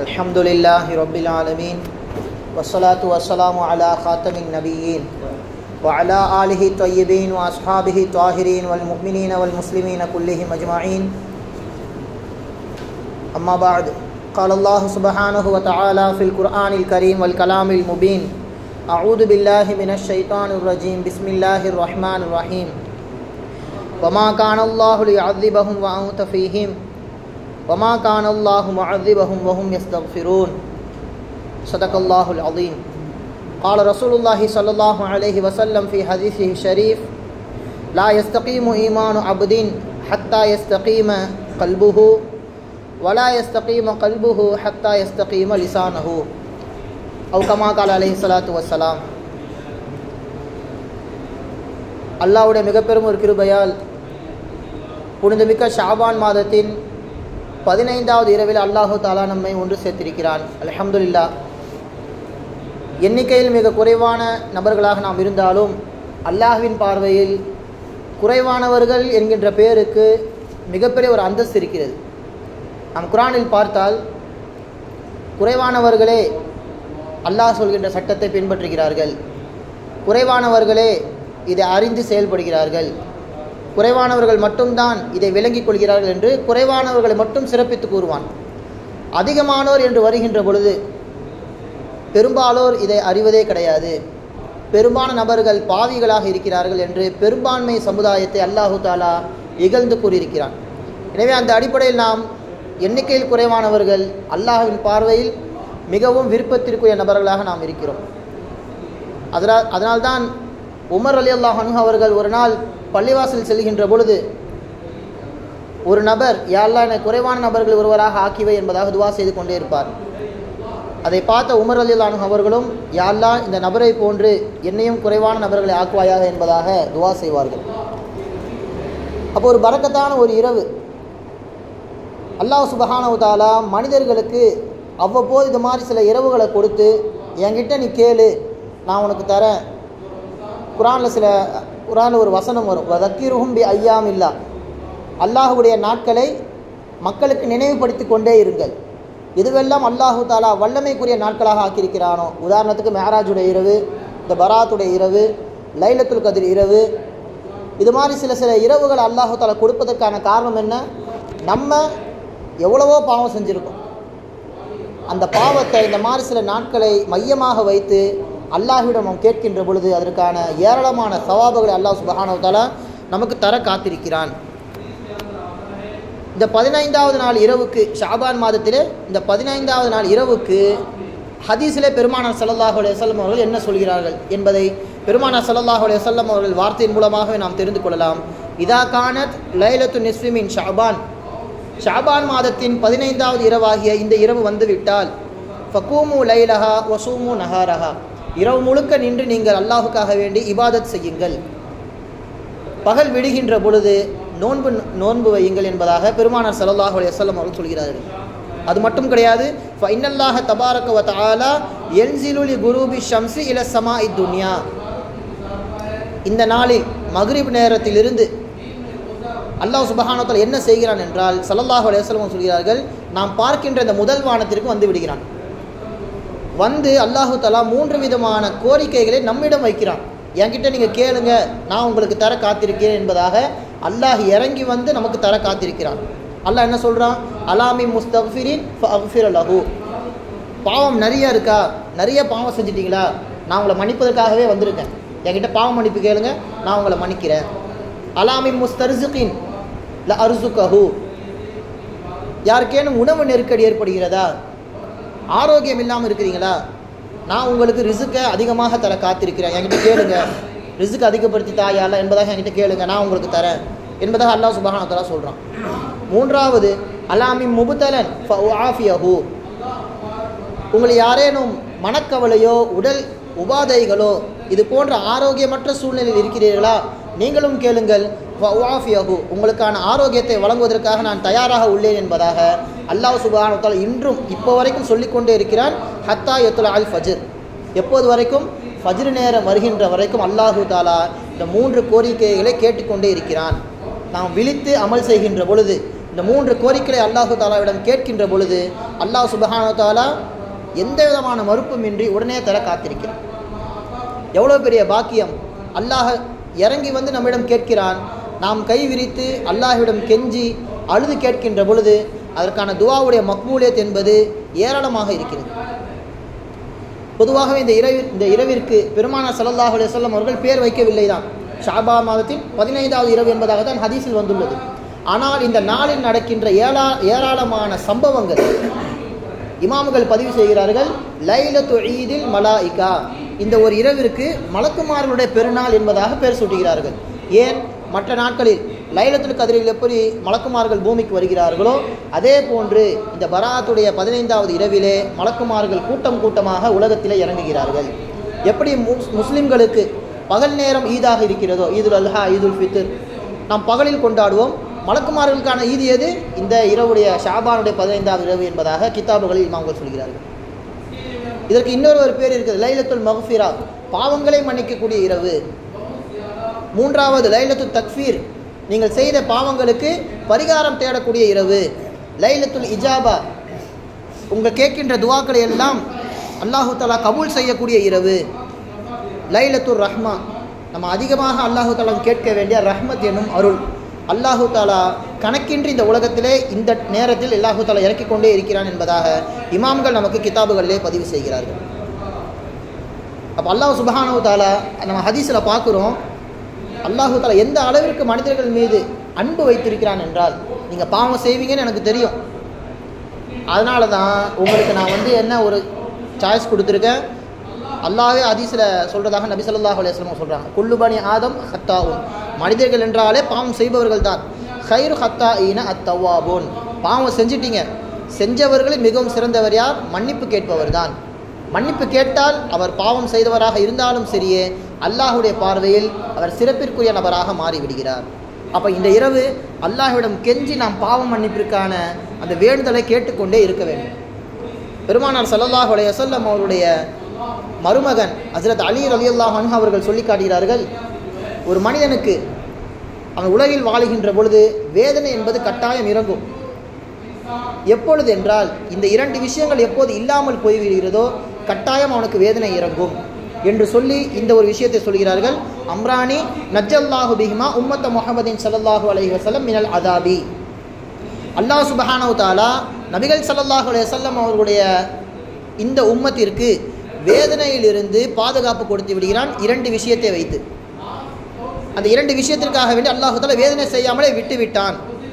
الحمد لله رب العالمين والصلاة والسلام على خاتم النبيين وعلى آله الطيبين وأصحابه الطاهرين والمؤمنين والمسلمين كلهم أجمعين أما بعد قال الله سبحانه وتعالى في القرآن الكريم والكلام المبين أعوذ بالله من الشيطان الرجيم بسم الله الرحمن الرحيم وما كان الله ليعذبهم وأنت فيهم وما كان الله معذبهم وهم يستغفرون صدق الله العظيم قال رسول الله صلى الله عليه وسلم في حديثه الشريف لا يستقيم إيمان عبد حتى يستقيم قلبه ولا يستقيم قلبه حتى يستقيم لسانه أو كما قال عليه الصلاة والسلام அல்லாவுடைய மிகப்பெரும் ஒரு கிருபையால் புனிதமிக்க ஷாபான் மாதத்தின் பதினைந்தாவது இரவில் அல்லாஹு தாலா நம்மை ஒன்று சேர்த்திருக்கிறான் அலமதுல்லா எண்ணிக்கையில் மிக குறைவான நபர்களாக நாம் இருந்தாலும் அல்லாஹ்வின் பார்வையில் குறைவானவர்கள் என்கின்ற பேருக்கு மிகப்பெரிய ஒரு அந்தஸ்து இருக்கிறது நாம் குரானில் பார்த்தால் குறைவானவர்களே அல்லாஹ் சொல்கின்ற சட்டத்தை பின்பற்றுகிறார்கள் குறைவானவர்களே இதை அறிந்து செயல்படுகிறார்கள் குறைவானவர்கள் மட்டும்தான் இதை விளங்கிக் கொள்கிறார்கள் என்று குறைவானவர்களை மட்டும் சிறப்பித்து கூறுவான் அதிகமானோர் என்று வருகின்ற பொழுது பெரும்பாலோர் இதை அறிவதே கிடையாது பெரும்பான நபர்கள் பாவிகளாக இருக்கிறார்கள் என்று பெரும்பான்மை சமுதாயத்தை அல்லாஹு தாலா இகழ்ந்து கூறியிருக்கிறான் எனவே அந்த அடிப்படையில் நாம் எண்ணிக்கையில் குறைவானவர்கள் அல்லாஹுவின் பார்வையில் மிகவும் விருப்பத்திற்குரிய நபர்களாக நாம் இருக்கிறோம் அதனால் அதனால்தான் உமர் அலி அல்லாஹனு அவர்கள் ஒரு நாள் பள்ளிவாசல் செல்கின்ற பொழுது ஒரு நபர் யாரெல்லாம் என்னை குறைவான நபர்கள் ஒருவராக ஆக்கிவை என்பதாக துவா செய்து கொண்டே இருப்பார் அதை பார்த்த உமர் அலி அல்லானு அவர்களும் யாரெல்லாம் இந்த நபரை போன்று என்னையும் குறைவான நபர்களை ஆக்குவாயாக என்பதாக துவா செய்வார்கள் அப்போ ஒரு பறக்கத்தான ஒரு இரவு அல்லாஹ் சுபஹானவுதாலா மனிதர்களுக்கு அவ்வப்போது இது மாதிரி சில இரவுகளை கொடுத்து என்கிட்ட நீ கேளு நான் உனக்கு தரேன் குரானில் சில குரானில் ஒரு வசனம் வரும் வதக்கிருகும் பி ஐயாம் இல்லா அல்லாஹுடைய நாட்களை மக்களுக்கு நினைவுபடுத்தி கொண்டே இருங்கள் இதுவெல்லாம் அல்லாஹு தாலா வல்லமைக்குரிய நாட்களாக ஆக்கியிருக்கிறானோ உதாரணத்துக்கு மேராஜுடைய இரவு இந்த பராத்துடைய இரவு லைலத்துல் கதிர் இரவு இது மாதிரி சில சில இரவுகள் அல்லாஹு தாலா கொடுப்பதற்கான காரணம் என்ன நம்ம எவ்வளவோ பாவம் செஞ்சுருக்கோம் அந்த பாவத்தை இந்த மாதிரி சில நாட்களை மையமாக வைத்து அல்லாஹிடம் நாம் கேட்கின்ற பொழுது அதற்கான ஏராளமான சவாபுகளை அல்லாஹ் சுபஹானவத்தாலா நமக்கு தர காத்திருக்கிறான் இந்த பதினைந்தாவது நாள் இரவுக்கு ஷாபான் மாதத்திலே இந்த பதினைந்தாவது நாள் இரவுக்கு ஹதீஸிலே பெருமானார் சல்லாஹ் அலையம் அவர்கள் என்ன சொல்கிறார்கள் என்பதை பெருமானார் சல்லாஹ் அலையம் அவர்கள் வார்த்தையின் மூலமாகவே நாம் தெரிந்து கொள்ளலாம் இதா கானத் லைலத்து நிஸ்விமின் ஷாபான் ஷாபான் மாதத்தின் பதினைந்தாவது இரவாகிய இந்த இரவு வந்துவிட்டால் ஃபக்கூமு லைலஹா வசூமு நஹாரஹா இரவு முழுக்க நின்று நீங்கள் அல்லாஹுக்காக வேண்டி இபாதத் செய்யுங்கள் பகல் விடுகின்ற பொழுது நோன்பு நோன்பு வையுங்கள் என்பதாக பெருமானார் சல்லாஹ் அலையம் அவர்கள் சொல்கிறார்கள் அது மட்டும் கிடையாது ஃபைனல்லாஹ தபாரக வ தஆலா என்சிலுலி குரூபி ஷம்சி இல சமா துன்யா இந்த நாளில் மக்ரிப் நேரத்திலிருந்து அல்லாஹ் சுபஹானத்தால் என்ன செய்கிறான் என்றால் சல்லல்லாஹு அலையம் சொல்கிறார்கள் நாம் பார்க்கின்ற இந்த முதல் வானத்திற்கு வந்து விடுகிறான் வந்து அல்லாஹு தலா மூன்று விதமான கோரிக்கைகளை நம்மிடம் வைக்கிறான் என்கிட்ட நீங்கள் கேளுங்க நான் உங்களுக்கு தர காத்திருக்கிறேன் என்பதாக அல்லாஹ் இறங்கி வந்து நமக்கு தர காத்திருக்கிறான் அல்லாஹ் என்ன சொல்கிறான் அலாமி முஸ்தஃபிரின் ஃபஃபிர் லஹு பாவம் நிறைய இருக்கா நிறைய பாவம் செஞ்சிட்டிங்களா நான் உங்களை மன்னிப்பதற்காகவே வந்திருக்கேன் என்கிட்ட பாவம் மன்னிப்பு கேளுங்க நான் உங்களை மன்னிக்கிறேன் அலாமி முஸ்தர்சுகின் ல அர்சுகஹு யாருக்கேனும் உணவு நெருக்கடி ஏற்படுகிறதா ஆரோக்கியம் இல்லாமல் இருக்கிறீங்களா நான் உங்களுக்கு ரிசுக்கை அதிகமாக தர காத்திருக்கிறேன் என்கிட்ட கேளுங்க ரிசுக்கு அதிகப்படுத்தி தாயால என்பதாக என்கிட்ட கேளுங்க நான் உங்களுக்கு தரேன் என்பதாக அல்லாஹ் சுபஹானத்தலா சொல்கிறான் மூன்றாவது அலாமி முபுத்தலன் ஆஃபியஹு உங்களை யாரேனும் மனக்கவலையோ உடல் உபாதைகளோ இது போன்ற ஆரோக்கியமற்ற சூழ்நிலையில் இருக்கிறீர்களா நீங்களும் கேளுங்கள் வாஃபியஹு உங்களுக்கான ஆரோக்கியத்தை வழங்குவதற்காக நான் தயாராக உள்ளேன் என்பதாக அல்லாஹ் சுபானத்தால் இன்றும் இப்போ வரைக்கும் சொல்லிக்கொண்டே இருக்கிறான் ஹத்தா யத்துல் அல் ஃபஜிர் எப்போது வரைக்கும் ஃபஜ்ர் நேரம் வருகின்ற வரைக்கும் அல்லாஹு தாலா இந்த மூன்று கோரிக்கைகளை கேட்டுக்கொண்டே இருக்கிறான் நாம் விழித்து அமல் செய்கின்ற பொழுது இந்த மூன்று கோரிக்கைகளை அல்லாஹு தாலாவிடம் கேட்கின்ற பொழுது அல்லாஹ் சுபஹானு தாலா எந்த விதமான மறுப்புமின்றி உடனே தர காத்திருக்கிறான் எவ்வளோ பெரிய பாக்கியம் அல்லாஹ் இறங்கி வந்து நம்மிடம் கேட்கிறான் நாம் கை விரித்து அல்லாஹ்விடம் கெஞ்சி அழுது கேட்கின்ற பொழுது அதற்கான துவாவுடைய மக்பூலியத் என்பது ஏராளமாக இருக்கிறது பொதுவாகவே இந்த இரவு இந்த இரவிற்கு பெருமானா ஸல்லல்லாஹு அலைஹி வஸல்லம் அவர்கள் பேர் வைக்கவில்லை தான் ஷாபா மாதத்தின் பதினைந்தாவது இரவு என்பதாக தான் ஹதீஸில் வந்துள்ளது ஆனால் இந்த நாளில் நடக்கின்ற ஏழா ஏராளமான சம்பவங்கள் இமாம்கள் பதிவு செய்கிறார்கள் லைலத்து ஈதில் மலாயிகா இந்த ஒரு இரவிற்கு மலக்குமார்களுடைய பெருநாள் என்பதாக பெயர் சூட்டுகிறார்கள் ஏன் மற்ற நாட்களில் லைலத்துல் கதிரில் எப்படி மலக்குமார்கள் பூமிக்கு வருகிறார்களோ அதே போன்று இந்த பராத்துடைய பதினைந்தாவது இரவிலே மலக்குமார்கள் கூட்டம் கூட்டமாக உலகத்திலே இறங்குகிறார்கள் எப்படி முஸ் முஸ்லிம்களுக்கு பகல் நேரம் ஈதாக இருக்கிறதோ ஈதுல் அல்ஹா ஈதுல் ஃபித்ர் நாம் பகலில் கொண்டாடுவோம் மலக்குமார்களுக்கான ஈது எது இந்த இரவுடைய ஷாபானுடைய பதினைந்தாவது இரவு என்பதாக கிதாபுகளில் இமாம்கள் சொல்கிறார்கள் இதற்கு இன்னொரு ஒரு பேர் இருக்குது லைலத்துல் மஹ்ஃபிரா பாவங்களை மன்னிக்கக்கூடிய இரவு மூன்றாவது லைலத்து தக்ஃபீர் நீங்கள் செய்த பாவங்களுக்கு பரிகாரம் தேடக்கூடிய இரவு லைலத்துல் இஜாபா உங்கள் கேட்கின்ற துவாக்களை எல்லாம் அல்லாஹு தலா கபூல் செய்யக்கூடிய இரவு லைலத்துர் ரஹ்மா நம்ம அதிகமாக அல்லாஹு தாலா கேட்க வேண்டிய ரஹ்மத் என்னும் அருள் அல்லாஹு தாலா கணக்கின்றி இந்த உலகத்திலே இந்த நேரத்தில் அல்லாஹு தாலா இறக்கிக் கொண்டே இருக்கிறான் என்பதாக இமாம்கள் நமக்கு கிதாபுகளிலே பதிவு செய்கிறார்கள் அப்போ அல்லாஹ் சுபஹானு தாலா நம்ம ஹதீஸில் பார்க்குறோம் அல்லாஹு தாலா எந்த அளவிற்கு மனிதர்கள் மீது அன்பு வைத்திருக்கிறான் என்றால் நீங்கள் பாவம் செய்வீங்கன்னு எனக்கு தெரியும் அதனால தான் உங்களுக்கு நான் வந்து என்ன ஒரு சாய்ஸ் கொடுத்துருக்கேன் அல்லாஹே ஹதீஸில் சொல்கிறதாக நபி ஸல்லல்லாஹு அலைஹி வஸல்லம் சொல்கிறாங்க குல்லுபனி ஆதம் ஹத்தாவுன் மனிதர்கள் என்றாலே பாவம் செய்பவர்கள் தான் ஹைரு ஹத்தா ஈன அத்தவாபூன் பாவம் செஞ்சிட்டீங்க செஞ்சவர்களில் மிகவும் சிறந்தவர் யார் மன்னிப்பு கேட்பவர் தான் மன்னிப்பு கேட்டால் அவர் பாவம் செய்தவராக இருந்தாலும் சரியே அல்லாஹுடைய பார்வையில் அவர் சிறப்பிற்குரிய நபராக மாறிவிடுகிறார் அப்போ இந்த இரவு அல்லாஹ்விடம் கெஞ்சி நாம் பாவம் மன்னிப்பிற்கான அந்த வேண்டுதலை கேட்டுக்கொண்டே இருக்க வேண்டும் பெருமானார் ஸல்லல்லாஹு அலைஹி வஸல்லம் அவருடைய மருமகன் ஹஸ்ரத் அலி ரலியல்லாஹு அன்ஹு அவர்கள் சொல்லி காட்டுகிறார்கள் ஒரு மனிதனுக்கு அவன் உலகில் வாழுகின்ற பொழுது வேதனை என்பது கட்டாயம் இறங்கும் எப்பொழுது என்றால் இந்த இரண்டு விஷயங்கள் எப்போது இல்லாமல் போய்விடுகிறதோ கட்டாயம் அவனுக்கு வேதனை இறங்கும் என்று சொல்லி இந்த ஒரு விஷயத்தை சொல்கிறார்கள் அம்ரானி நஜ்ஜல்லாஹு பிஹிமா உம்மத்த முஹம்மதின் ஸல்லல்லாஹு அலைஹி வஸல்லம் மினல் அதாபி அல்லாஹ் சுபஹானஹு தஆலா நபிகள் ஸல்லல்லாஹு அலைஹி வஸல்லம் அவர்களுடைய இந்த உம்மத்திற்கு வேதனையிலிருந்து பாதுகாப்பு கொடுத்து விடுகிறான் இரண்டு விஷயத்தை வைத்து அந்த இரண்டு விஷயத்திற்காக வேண்டி அல்லாஹு தஆலா வேதனை செய்யாமலே விட்டு விட்டான்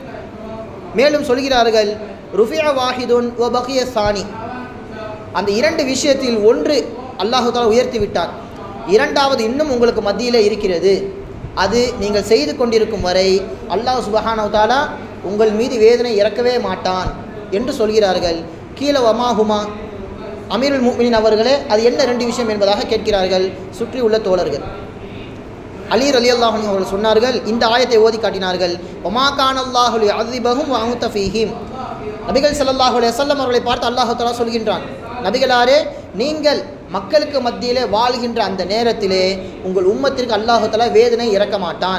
மேலும் சொல்கிறார்கள் ருஃபியா வாஹிதுன் ஓ பகிய சானி அந்த இரண்டு விஷயத்தில் ஒன்று அல்லாஹு தாலா உயர்த்தி விட்டான் இரண்டாவது இன்னும் உங்களுக்கு மத்தியிலே இருக்கிறது அது நீங்கள் செய்து கொண்டிருக்கும் வரை அல்லாஹ் சுபஹானஹு தாலா உங்கள் மீது வேதனை இறக்கவே மாட்டான் என்று சொல்கிறார்கள் கீழே வமாஹுமா அமீருல் முஃமினின் அவர்களே அது என்ன ரெண்டு விஷயம் என்பதாக கேட்கிறார்கள் சுற்றி உள்ள தோழர்கள் அலி அலி அல்லாஹன் அவர்கள் சொன்னார்கள் இந்த ஆயத்தை ஓதி காட்டினார்கள் ஒமா கான் அல்லாஹுலி அதிபகும் வாமுத்த ஃபீஹிம் நபிகள் ஸல்லல்லாஹு அலைஹி வஸல்லம் அவர்களை பார்த்து அல்லாஹ் தஆலா சொல்கின்றான் நபிகளாரே நீங்கள் மக்களுக்கு மத்தியிலே வாழ்கின்ற அந்த நேரத்திலே உங்கள் உம்மத்திற்கு அல்லாஹு தஆலா வேதனை இறக்க மாட்டான்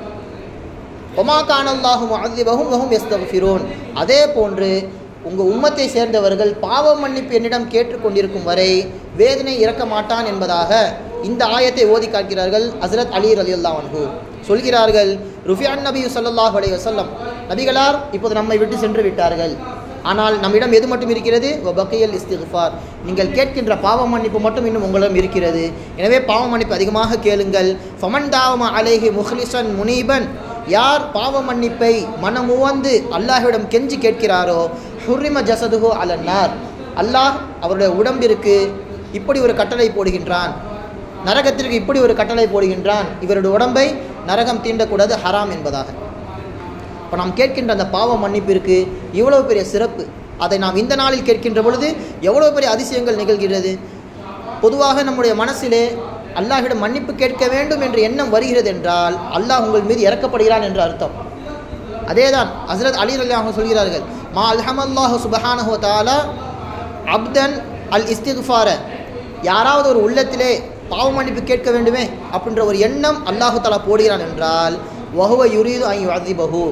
ஒமா கான் அல்லாஹு அதிபகும் வஹும் யஸ்தக்ஃபிரூன் அதே போன்று உங்கள் உம்மத்தை சேர்ந்தவர்கள் பாவ மன்னிப்பு என்னிடம் கேட்டுக்கொண்டிருக்கும் வரை வேதனை இறக்க மாட்டான் என்பதாக இந்த ஆயத்தை ஓதி காக்கிறார்கள் ஹஸ்ரத் அலி அலி அன்ஹு சொல்கிறார்கள் ருஃபியான் நபி ஸல்லல்லாஹு அலைஹி வஸல்லம் நபிகளார் இப்போது நம்மை விட்டு சென்று விட்டார்கள் ஆனால் நம்மிடம் எது மட்டும் இருக்கிறது பக்கையல் இஸ்திஃபார் நீங்கள் கேட்கின்ற பாவ மன்னிப்பு மட்டும் இன்னும் உங்களிடம் இருக்கிறது எனவே பாவ மன்னிப்பு அதிகமாக கேளுங்கள் ஃபமன் தாவம அலேஹி முஹ்லிசன் முனீபன் யார் பாவ மன்னிப்பை மனமுவந்து அல்லாஹ்விடம் கெஞ்சி கேட்கிறாரோ ஹுர்ரிம ஜசதுஹோ அலன்னார் அல்லாஹ் அவருடைய உடம்பிற்கு இப்படி ஒரு கட்டளை போடுகின்றான் நரகத்திற்கு இப்படி ஒரு கட்டளை போடுகின்றான் இவருடைய உடம்பை நரகம் தீண்டக்கூடாது ஹராம் என்பதாக இப்போ நாம் கேட்கின்ற அந்த பாவ மன்னிப்பிற்கு இவ்வளவு பெரிய சிறப்பு அதை நாம் இந்த நாளில் கேட்கின்ற பொழுது எவ்வளவு பெரிய அதிசயங்கள் நிகழ்கிறது பொதுவாக நம்முடைய மனசிலே அல்லாஹ்விடம் மன்னிப்பு கேட்க வேண்டும் என்ற எண்ணம் வருகிறது என்றால் அல்லாஹ் உங்கள் மீது இறக்கப்படுகிறான் என்று அர்த்தம் அதேதான் ஹஸ்ரத் அலி அல்லாஹ் சொல்கிறார்கள் மா அல்ஹமல்லாஹு சுபஹானஹு தாலா அப்தன் அல் இஸ்திஃபார யாராவது ஒரு உள்ளத்திலே பாவ மன்னிப்பு கேட்க வேண்டுமே அப்படின்ற ஒரு எண்ணம் அல்லாஹு தாலா போடுகிறான் என்றால் வஹுவ யுரீது ஐ அதிபஹு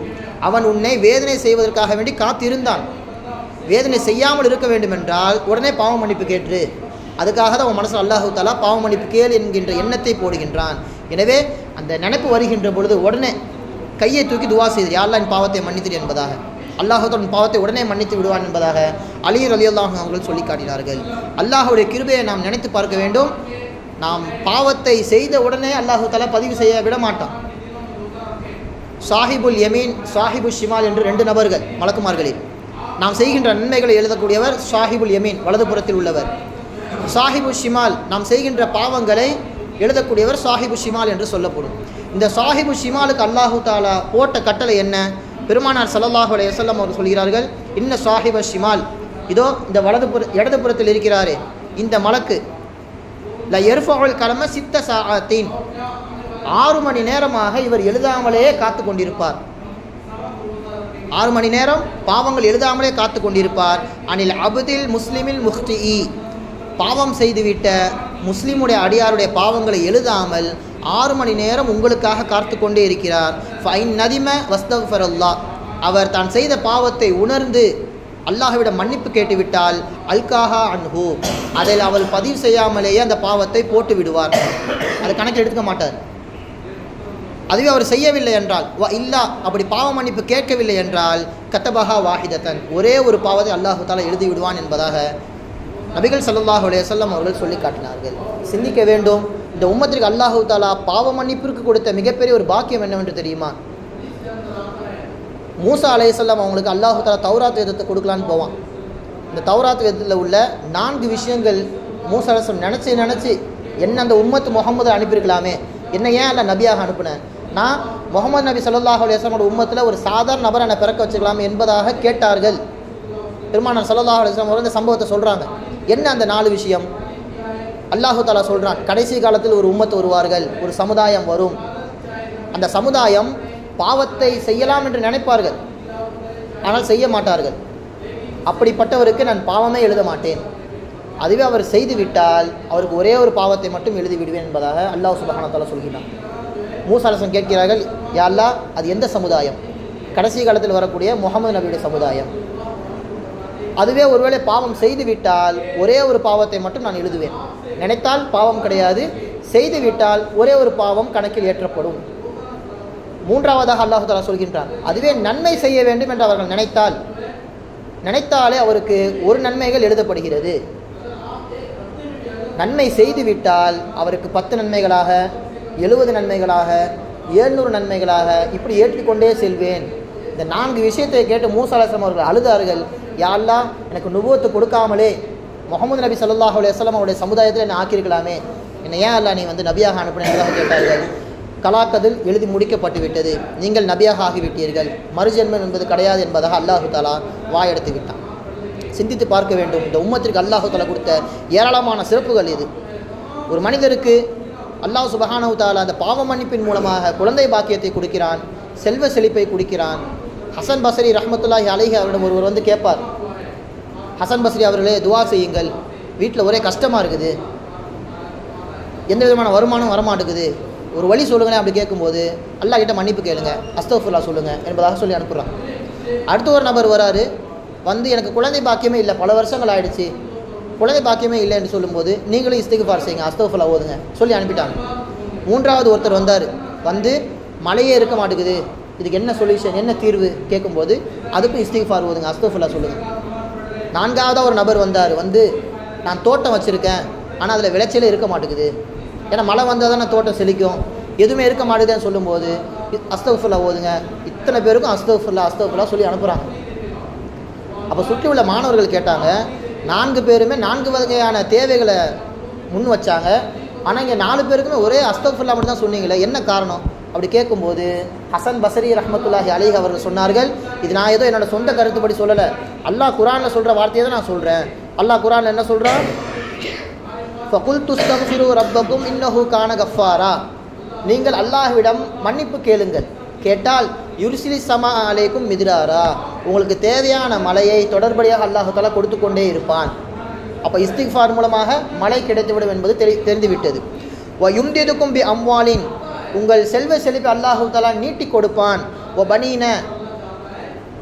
அவன் உன்னை வேதனை செய்வதற்காக வேண்டி காத்திருந்தான் வேதனை செய்யாமல் இருக்க வேண்டும் என்றால் உடனே பாவ மன்னிப்பு கேட்டு அதுக்காக தான் உன் மனசில் அல்லாஹு தாலா பாவ மன்னிப்பு கேள் என்கின்ற எண்ணத்தை போடுகின்றான் எனவே அந்த நினைப்பு வருகின்ற பொழுது உடனே கையை தூக்கி துவா செய்து யாரெல்லாம் என் பாவத்தை மன்னித்திரு என்பதாக அல்லாஹு தன் பாவத்தை உடனே மன்னித்து விடுவான் என்பதாக அலியர் அலி அல்லாஹ் அவர்கள் சொல்லி காட்டினார்கள் அல்லாஹுடைய கிருபையை நாம் நினைத்து பார்க்க வேண்டும் நாம் பாவத்தை செய்த உடனே அல்லாஹு தலா பதிவு செய்ய விட மாட்டான் சாஹிபுல் யமீன் சாஹிபு ஷிமால் என்று ரெண்டு நபர்கள் மலக்குமார்களில் நாம் செய்கின்ற நன்மைகளை எழுதக்கூடியவர் சாஹிபுல் யமீன் வலதுபுறத்தில் உள்ளவர் சாஹிபு ஷிமால் நாம் செய்கின்ற பாவங்களை எழுதக்கூடியவர் சாஹிபு ஷிமால் என்று சொல்லப்படும் இந்த சாஹிபு ஷிமாலுக்கு அல்லாஹு தாலா போட்ட கட்டளை என்ன பெருமானார் ஸல்லல்லாஹு அலைஹி வஸல்லம் அவர் சொல்கிறார்கள் இன்ன சாஹிப ஷிமால் இதோ இந்த வலதுபுற இடதுபுறத்தில் இருக்கிறாரே இந்த மலக்கு ல எர்ஃபுல் கலம சித்த சாத்தின் ஆறு மணி நேரமாக இவர் எழுதாமலே காத்து கொண்டிருப்பார் ஆறு மணி நேரம் பாவங்கள் எழுதாமலே காத்து கொண்டிருப்பார் அனில் அபுதில் முஸ்லிமில் முஃப்டி பாவம் செய்துவிட்ட முஸ்லிமுடைய அடியாருடைய பாவங்களை எழுதாமல் ஆறு மணி நேரம் உங்களுக்காக காத்து கொண்டே இருக்கிறார் ஃபைன் நதிம வஸ்தஃபரல்லா அவர் தான் செய்த பாவத்தை உணர்ந்து அல்லாஹ்விடம் மன்னிப்பு கேட்டுவிட்டால் அல்காஹா அன்ஹு அதில் அவள் பதிவு செய்யாமலேயே அந்த பாவத்தை போட்டு விடுவார் அது கணக்கில் எடுத்துக்க மாட்டார் அதுவே அவர் செய்யவில்லை என்றால் வ இல்லா அப்படி பாவ மன்னிப்பு கேட்கவில்லை என்றால் கத்தபஹா வாஹிதத்தன் ஒரே ஒரு பாவத்தை அல்லாஹு தாலா எழுதி விடுவான் என்பதாக நபிகள் ஸல்லல்லாஹு அலைஹி வஸல்லம் அவர்கள் சொல்லி காட்டினார்கள் சிந்திக்க வேண்டும் இந்த உம்மத்திற்கு அல்லாஹு தாலா பாவ மன்னிப்பிற்கு கொடுத்த மிகப்பெரிய ஒரு பாக்கியம் என்னவென்று தெரியுமா மூசா அலைஹிஸ்ஸலாம் அவங்களுக்கு அல்லாஹு தாலா தௌராத் வேதத்தை கொடுக்கலான்னு போவான் இந்த தௌராத் வேதத்தில் உள்ள நான்கு விஷயங்கள் மூசா அலைஹிஸ்ஸலாம் நினச்சி நினச்சி என்ன அந்த உம்மத்து முகமது அனுப்பியிருக்கலாமே என்ன ஏன் அல்ல நபியாக அனுப்புனேன் நான் முகமது நபி ஸல்லல்லாஹு அலைஹி வஸல்லமோட உம்மத்தில் ஒரு சாதாரண நபரை என்னை பிறக்க வச்சுக்கலாம் என்பதாக கேட்டார்கள் பெருமானார் ஸல்லல்லாஹு அலைஹி வஸல்லம் அவர்கள் இந்த சம்பவத்தை சொல்கிறாங்க என்ன அந்த நாலு விஷயம் அல்லாஹு தாலா சொல்கிறான் கடைசி காலத்தில் ஒரு உம்மத்து வருவார்கள் ஒரு சமுதாயம் வரும் அந்த சமுதாயம் பாவத்தை செய்யலாம் என்று நினைப்பார்கள் ஆனால் செய்ய மாட்டார்கள் அப்படிப்பட்டவருக்கு நான் பாவமே எழுத மாட்டேன் அதுவே அவர் செய்து விட்டால் அவருக்கு ஒரே ஒரு பாவத்தை மட்டும் எழுதி விடுவேன் என்பதாக அல்லாஹ் சுபஹானத்தாலா சொல்கிறான் மூசாலசன் கேட்கிறார்கள் யா அல்லாஹ் அது எந்த சமுதாயம் கடைசி காலத்தில் வரக்கூடிய முகமது நபியுடைய சமுதாயம் அதுவே ஒருவேளை பாவம் செய்து விட்டால் ஒரே ஒரு பாவத்தை மட்டும் நான் எழுதுவேன் நினைத்தால் பாவம் கிடையாது செய்து விட்டால் ஒரே ஒரு பாவம் கணக்கில் ஏற்றப்படும் மூன்றாவதாக அல்லாஹு தாலா சொல்கின்றான் அதுவே நன்மை செய்ய வேண்டும் என்று அவர்கள் நினைத்தால் நினைத்தாலே அவருக்கு ஒரு நன்மைகள் எழுதப்படுகிறது நன்மை செய்து விட்டால் அவருக்கு பத்து நன்மைகளாக எழுபது நன்மைகளாக ஏழ்நூறு நன்மைகளாக இப்படி ஏற்றிக்கொண்டே செல்வேன் இந்த நான்கு விஷயத்தை கேட்டு மூசாலசம் அவர்கள் அழுதார்கள் யாரெல்லாம் எனக்கு நுபுவத்து கொடுக்காமலே முகமது நபி ஸல்லல்லாஹு அலைஹி வஸல்லம் அவருடைய சமுதாயத்தில் என்னை ஆக்கியிருக்கலாமே என்னை ஏன் அல்லா நீ வந்து நபியாக அனுப்பினதாக கேட்டார்கள் கலாக்கதில் எழுதி முடிக்கப்பட்டு விட்டது நீங்கள் நபியாக ஆகிவிட்டீர்கள் மறுஜென்மம் என்பது கிடையாது என்பதாக அல்லாஹு தாலா வாயெடுத்து விட்டான் சிந்தித்து பார்க்க வேண்டும் இந்த உம்மத்திற்கு அல்லாஹு தாலா கொடுத்த ஏராளமான சிறப்புகள் இது ஒரு மனிதருக்கு அல்லாஹ் சுபஹானஹு தாலா அந்த பாவ மன்னிப்பின் மூலமாக குழந்தை பாக்கியத்தை கொடுக்கிறான் செல்வ செழிப்பை கொடுக்கிறான் ஹசன் பசரி ரஹ்மத்துல்லாஹி அலைஹி அவரிடம் ஒருவர் வந்து கேட்பார் ஹசன் பஸ்ரி அவர்களே துவா செய்யுங்கள் வீட்டில் ஒரே கஷ்டமாக இருக்குது எந்த விதமான வருமானம் வரமாட்டேங்குது ஒரு வழி சொல்லுங்களேன் அப்படி கேட்கும்போது அல்லாஹ் கிட்ட மன்னிப்பு கேளுங்க அஸ்தஃபுல்லா சொல்லுங்க என்பதாக சொல்லி அனுப்புகிறான் அடுத்த ஒரு நபர் வராரு வந்து எனக்கு குழந்தை பாக்கியமே இல்லை பல வருஷங்கள் ஆயிடுச்சு குழந்தை பாக்கியமே இல்லை என்று சொல்லும்போது நீங்களும் இஸ்திகுஃபார் செய்யுங்க அஸ்தஃபுல்லா ஓதுங்க சொல்லி அனுப்பிட்டாங்க மூன்றாவது ஒருத்தர் வந்தார் வந்து மழையே இருக்க மாட்டேங்குது இதுக்கு என்ன சொல்யூஷன் என்ன தீர்வு கேட்கும்போது அதுக்கும் இஸ்திகுஃபார் ஓதுங்க அஸ்தஃபுல்லா சொல்லுங்கள் நான்காவதாக ஒரு நபர் வந்தார் வந்து நான் தோட்டம் வச்சுருக்கேன் ஆனால் அதில் விளைச்சலே இருக்க மாட்டேங்குது ஏன்னா மழை வந்தால் தானே தோட்டம் செழிக்கும் எதுவுமே இருக்க மாட்டேங்குதுன்னு சொல்லும்போது அஸ்தஃபுல்லா ஓதுங்க இத்தனை பேருக்கும் அஸ்தஃபுல்லா அஸ்தஃபுல்லா சொல்லி அனுப்புகிறாங்க அப்போ சுற்றி உள்ள மாணவர்கள் கேட்டாங்க நான்கு பேருமே நான்கு வகையான தேவைகளை முன் வச்சாங்க ஆனால் இங்கே நாலு பேருக்குமே ஒரே அஸ்தஃபுல்லா மட்டும் தான் சொன்னீங்களே என்ன காரணம் அப்படி கேட்கும்போது ஹசன் பசரி ரஹமத்துல்லாஹி அலிஹ் அவர்கள் சொன்னார்கள் இது நான் ஏதோ என்னோட சொந்த கருத்துப்படி சொல்லலை அல்லாஹ் குரானில் சொல்கிற வார்த்தையை தான் நான் சொல்கிறேன் அல்லாஹ் குரானில் என்ன சொல்கிறான் ஃபகுல் துஸ்தஃபிரு ரப்பக்கும் இன்னஹு கான கஃபாரா நீங்கள் அல்லாஹ்விடம் மன்னிப்பு கேளுங்கள் கேட்டால் யுர்சிலி சமா அலைக்கும் மிதிராரா உங்களுக்கு தேவையான மலையை தொடர்படியாக அல்லாஹு தாலா கொடுத்து கொண்டே இருப்பான் அப்போ இஸ்திக்ஃபார் மூலமாக மழை கிடைத்துவிடும் என்பது தெரி தெரிந்துவிட்டது வ யும்திதுக்கும் பி அம்வாலின் உங்கள் செல்வ செழிப்பை அல்லாஹு தாலா நீட்டி கொடுப்பான் ஓ பனீன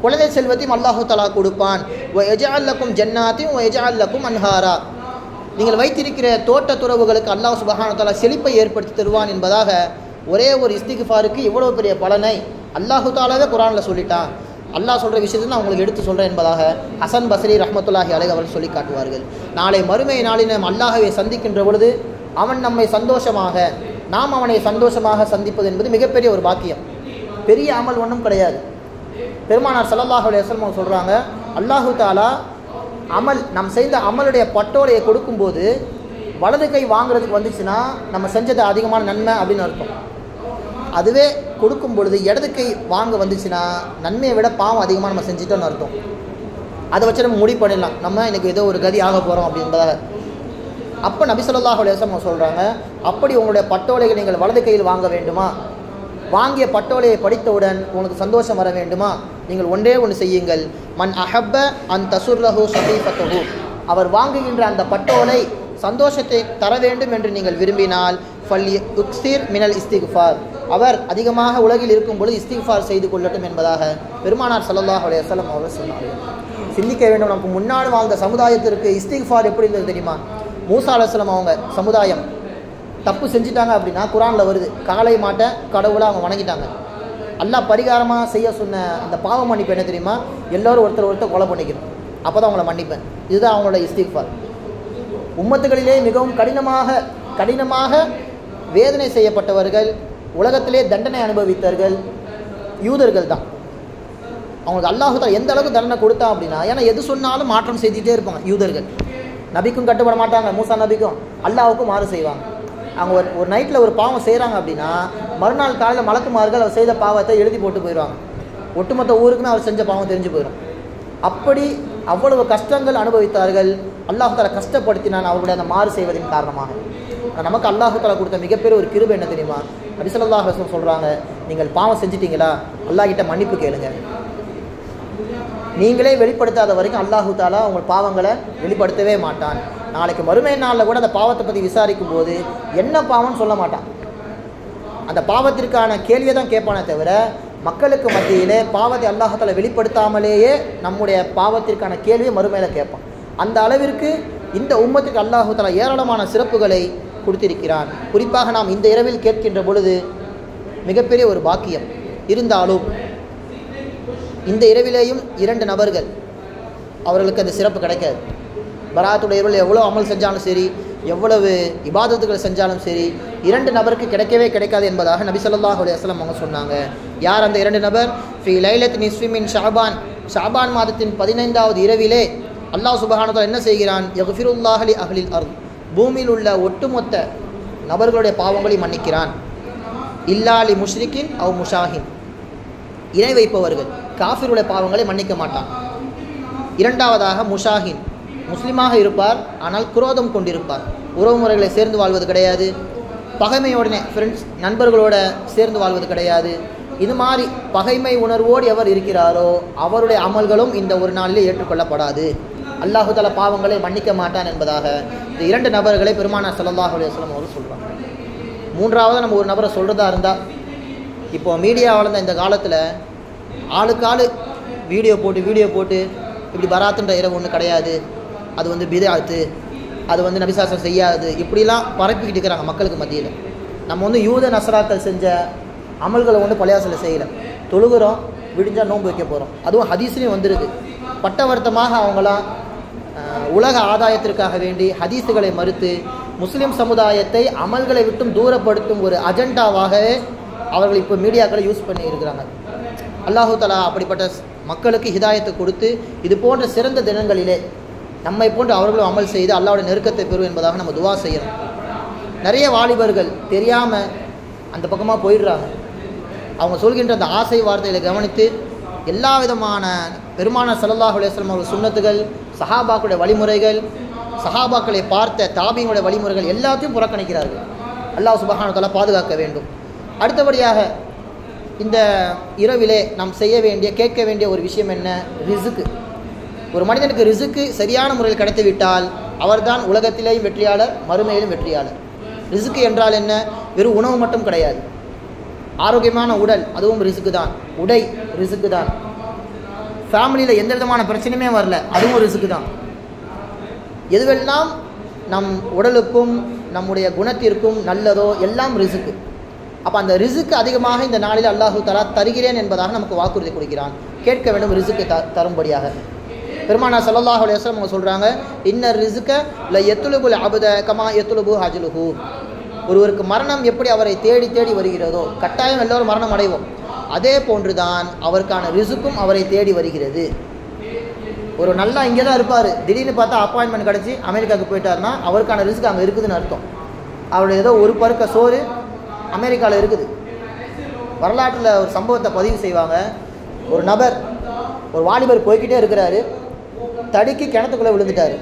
குழந்தை செல்வத்தையும் அல்லாஹு தலா கொடுப்பான் ஒ எஜால்லக்கும் ஜன்னாத்தையும் ஒ எஜால்லக்கும் அன்ஹாரா நீங்கள் வைத்திருக்கிற தோட்ட துறவுகளுக்கு அல்லாஹ் சுபஹான தலா செழிப்பை ஏற்படுத்தி தருவான் என்பதாக ஒரே ஒரு இஸ்திகுஃபாருக்கு இவ்வளவு பெரிய பலனை அல்லாஹு தாலாவே குரானில் சொல்லிட்டான் அல்லாஹ் சொல்கிற விஷயத்தை நான் உங்களுக்கு எடுத்து சொல்கிறேன் என்பதாக ஹசன் பஸ்ரி ரஹ்மத்துல்லாஹி அலை அவர்கள் சொல்லி காட்டுவார்கள் நாளை மறுமை நாளில் நாம் அல்லாஹவை சந்திக்கின்ற பொழுது அவன் நம்மை சந்தோஷமாக நாம் அவனை சந்தோஷமாக சந்திப்பது என்பது மிகப்பெரிய ஒரு பாக்கியம் பெரிய அமல் ஒன்றும் கிடையாது பெருமானார் ஸல்லல்லாஹு அலைஹி வஸல்லம் சொல்கிறாங்க அல்லாஹு தாலா அமல் நாம் செய்த அமலுடைய பட்டோலையை கொடுக்கும்போது வலது கை வாங்குறதுக்கு வந்துச்சுன்னா நம்ம செஞ்சது அதிகமான நன்மை அப்படின்னு அர்த்தம் அதுவே கொடுக்கும் பொழுது இடது கை வாங்க வந்துச்சுன்னா நன்மையை விட பாவம் அதிகமாக நம்ம செஞ்சிட்டோம்னு அர்த்தம் அதை வச்சு நம்ம முடிவு பண்ணிடலாம் நம்ம இன்னைக்கு ஏதோ ஒரு கதி ஆக போகிறோம் அப்படின்றத அப்போ நபி ஸல்லல்லாஹு அலைஹி வஸல்லம் சொல்கிறாங்க அப்படி உங்களுடைய பட்டோலைகள் நீங்கள் வலது கையில் வாங்க வேண்டுமா வாங்கிய பட்டோலையை படித்தவுடன் உங்களுக்கு சந்தோஷம் வர வேண்டுமா நீங்கள் ஒன்றே ஒன்று செய்யுங்கள் மன் அஹப்ப அன் தசுர்லஹு சஹீஃபத்தஹு அவர் வாங்குகின்ற அந்த பட்டோலை சந்தோஷத்தை தர வேண்டும் என்று நீங்கள் விரும்பினால் ஃபல் உக்சீர் மினல் இஸ்திக்ஃபார் அவர் அதிகமாக உலகில் இருக்கும் பொழுது இஸ்திக்ஃபார் செய்து கொள்ளட்டும் என்பதாக பெருமானார் ஸல்லல்லாஹு அலைஹி வஸல்லம் அவர்கள் சொன்னார்கள் சிந்திக்க வேண்டும் நமக்கு முன்னாடி வாழ்ந்த சமுதாயத்திற்கு இஸ்திக்ஃபார் எப்படி இருந்தது தெரியுமா மூசா அலுவலம் அவங்க சமுதாயம் தப்பு செஞ்சிட்டாங்க அப்படின்னா குரானில் வருது காளை மாட்டை கடவுளை அவங்க வணங்கிட்டாங்க அல்லாஹ் பரிகாரமாக செய்ய சொன்ன அந்த பாவ மன்னிப்பு என்ன தெரியுமா எல்லோரும் ஒருத்தர் ஒருத்தர் கொலை பண்ணிக்கணும் அப்போ தான் அவங்கள மன்னிப்பேன் இதுதான் அவங்களோட இஸ்திக்ஃபார் உம்மத்துகளிலே மிகவும் கடினமாக கடினமாக வேதனை செய்யப்பட்டவர்கள் உலகத்திலே தண்டனை அனுபவித்தவர்கள் யூதர்கள் தான் அவங்களுக்கு அல்லாஹு தஆலா எந்த அளவுக்கு தண்டனை கொடுத்தான் அப்படின்னா ஏன்னா எது சொன்னாலும் மாற்றம் செய்துட்டே இருப்பாங்க யூதர்கள் நபிக்கும் கட்டுப்பட மாட்டாங்க மூசா நபிக்கும் அல்லாஹ்வுக்கும் மாறு செய்வாங்க அவங்க ஒரு ஒரு நைட்டில் ஒரு பாவம் செய்கிறாங்க அப்படின்னா மறுநாள் காலையில் மலக்குமார்கள் அவர் செய்த பாவத்தை எழுதி போட்டு போயிடுவாங்க ஒட்டுமொத்த ஊருக்குமே அவர் செஞ்ச பாவம் தெரிஞ்சு போயிடும் அப்படி அவ்வளவு கஷ்டங்கள் அனுபவித்தார்கள் அல்லாஹு தாலா கஷ்டப்படுத்தினான் அவர்களுடைய அந்த மாறு செய்வதின் காரணமாக ஆனா நமக்கு அல்லாஹு தாலா கொடுத்த மிகப்பெரிய ஒரு கிருபை என்ன தெரியுமா நபிசல்லாஹ் ரசம் சொல்கிறாங்க நீங்கள் பாவம் செஞ்சிட்டீங்களா அல்லாஹ் கிட்ட மன்னிப்பு கேளுங்க நீங்களே வெளிப்படுத்தாத வரைக்கும் அல்லாஹு தாலா உங்கள் பாவங்களை வெளிப்படுத்தவே மாட்டான் நாளைக்கு மறுமை நாளில் கூட அந்த பாவத்தை பற்றி விசாரிக்கும் போது என்ன பாவம்னு சொல்ல மாட்டான் அந்த பாவத்திற்கான கேள்வியை தான் கேட்பானே தவிர மக்களுக்கு மத்தியிலே பாவத்தை அல்லாஹால வெளிப்படுத்தாமலேயே நம்முடைய பாவத்திற்கான கேள்வியை மறுமையில் கேட்பான் அந்த அளவிற்கு இந்த உம்மத்துக்கு அல்லாஹு தஆலா ஏராளமான சிறப்புகளை கொடுத்திருக்கிறான் குறிப்பாக நாம் இந்த இரவில் கேட்கின்ற பொழுது மிகப்பெரிய ஒரு பாக்கியம் இருந்தாலும் இந்த இரவிலேயும் இரண்டு நபர்கள் அவர்களுக்கு அந்த சிறப்பு கிடைக்காது பராத்துடைய இரவில் எவ்வளோ அமல் செஞ்சாலும் சரி எவ்வளவு இபாதத்துகள் செஞ்சாலும் சரி இரண்டு நபருக்கு கிடைக்கவே கிடைக்காது என்பதாக நபி ஸல்லல்லாஹு அலைஹி வஸல்லம் அவங்க சொன்னாங்க யார் அந்த இரண்டு நபர் ஃபி லைலத் நிஸ்ஃபி மின் ஷாபான் ஷாபான் மாதத்தின் பதினைந்தாவது இரவிலே அல்லாஹ் சுபஹானஹு என்ன செய்கிறான் யக்ஃபிருல்லாஹ் லி அஹ்லில் அர்த் பூமியில் உள்ள ஒட்டுமொத்த நபர்களுடைய பாவங்களை மன்னிக்கிறான் இல்லாலி முஷ்ரிக்கின் அவ் முஷாஹின் இணை வைப்பவர்கள் காஃபிருடைய பாவங்களை மன்னிக்க மாட்டான் இரண்டாவதாக முஷாஹின் முஸ்லீமாக இருப்பார் ஆனால் குரோதம் கொண்டிருப்பார் உறவு முறைகளை சேர்ந்து வாழ்வது கிடையாது பகைமையோடனே ஃப்ரெண்ட்ஸ் நண்பர்களோட சேர்ந்து வாழ்வது கிடையாது இது மாதிரி பகைமை உணர்வோடு எவர் இருக்கிறாரோ அவருடைய அமல்களும் இந்த ஒரு நாளிலே ஏற்றுக்கொள்ளப்படாது அல்லாஹு தஆலா பாவங்களை மன்னிக்க மாட்டான் என்பதாக இந்த இரண்டு நபர்களை பெருமானார் ஸல்லல்லாஹு அலைஹி வஸல்லம் அவர்கள் சொல்கிறாங்க மூன்றாவது நம்ம ஒரு நபரை சொல்கிறதா இருந்தால் இப்போ மீடியா வளர்ந்த இந்த காலத்தில் ஆளுக்கு ஆளு வீடியோ போட்டு வீடியோ போட்டு இப்படி பராத்துன்ற இரவு ஒன்றும் கிடையாது அது வந்து பிதாத்து அது வந்து நபிசாசம் செய்யாது இப்படிலாம் பரப்பிக்கிட்டு இருக்கிறாங்க மக்களுக்கு மத்தியில் நம்ம வந்து யூத நசராக்கள் செஞ்ச அமல்களை ஒன்று பழையாசில் செய்யலை தொழுகிறோம் விடிஞ்சால் நோன்பு வைக்க போகிறோம் அதுவும் ஹதீஸ்லேயும் வந்திருக்கு பட்டவர்த்தமாக அவங்களாம் அஹ், உலக ஆதாயத்திற்காக வேண்டி ஹதீஸுகளை மறுத்து முஸ்லிம் சமுதாயத்தை அமல்களை விட்டும் தூரப்படுத்தும் ஒரு அஜெண்டாவாகவே அவர்கள் இப்போ மீடியாக்களை யூஸ் பண்ணி இருக்கிறாங்க அல்லாஹு தலா அப்படிப்பட்ட ஸ்- மக்களுக்கு ஹிதாயத்தை கொடுத்து இது போன்ற சிறந்த தினங்களிலே நம்மை போன்று அவர்களும் அமல் செய்து அல்லாஹ்வுடைய நெருக்கத்தை பெறும் என்பதாக நம்ம துவா செய்யணும் நிறைய வாலிபர்கள் தெரியாமல் அந்த பக்கமாக போயிடுறாங்க அவங்க சொல்கின்ற அந்த ஆசை வார்த்தைகளை கவனித்து எல்லா விதமான பெருமான ஸல்லல்லாஹு அலைஹி வஸல்லம் அவர்கள் சுன்னத்துகள் சஹாபாக்களுடைய வழிமுறைகள் சஹாபாக்களை பார்த்த தாபிங்களுடைய வழிமுறைகள் எல்லாத்தையும் புறக்கணிக்கிறார்கள் அல்லாஹ் சுபஹானஹு தஆலா பாதுகாக்க வேண்டும் அடுத்தபடியாக இந்த இரவிலே நாம் செய்ய வேண்டிய கேட்க வேண்டிய ஒரு விஷயம் என்ன ரிசுக்கு ஒரு மனிதனுக்கு ரிசுக்கு சரியான முறையில் கிடைத்துவிட்டால் அவர்தான் உலகத்திலேயும் வெற்றியாளர் மறுமையிலும் வெற்றியாளர் ரிசுக்கு என்றால் என்ன வெறும் உணவு மட்டும் கிடையாது ஆரோக்கியமான உடல் அதுவும் ரிசுக்கு தான் உடை ரிசுக்கு தான் ஃபேமிலியில் எந்த விதமான பிரச்சனையுமே வரல அதுவும் ரிசுக்கு தான் எதுவெல்லாம் நம் உடலுக்கும் நம்முடைய குணத்திற்கும் நல்லதோ எல்லாம் ரிசுக்கு அப்போ அந்த ரிசுக்கு அதிகமாக இந்த நாளில் அல்லாஹு தலா தருகிறேன் என்பதாக நமக்கு வாக்குறுதி கொடுக்கிறான் கேட்க வேண்டும் ரிசுக்கு த தரும்படியாக பெருமானா சல்லல்லாஹு அலைஹி வஸல்லம் அவங்க சொல்கிறாங்க இன்னர் ரிசுக்க ல எத்துலுபுல் அபுத கமா எத்துலுபு ஹஜ்லுஹு ஒருவருக்கு மரணம் எப்படி அவரை தேடி தேடி வருகிறதோ கட்டாயம் எல்லோரும் மரணம் அடைவோம் அதே போன்றுதான் அவருக்கான ரிசுக்கும் அவரை தேடி வருகிறது ஒரு நல்லா இங்கே தான் இருப்பார் திடீர்னு பார்த்தா அப்பாயின்மெண்ட் கிடச்சி அமெரிக்காவுக்கு போயிட்டாருன்னா அவருக்கான ரிஸ்க் அங்கே இருக்குதுன்னு அர்த்தம் அவருடைய ஏதோ ஒரு பருக்க சோறு அமெரிக்காவில் இருக்குது வரலாற்றில் ஒரு சம்பவத்தை பதிவு செய்வாங்க ஒரு நபர் ஒரு வாலிபர் போய்கிட்டே இருக்கிறாரு தடுக்கி கிணத்துக்குள்ளே விழுந்துட்டார்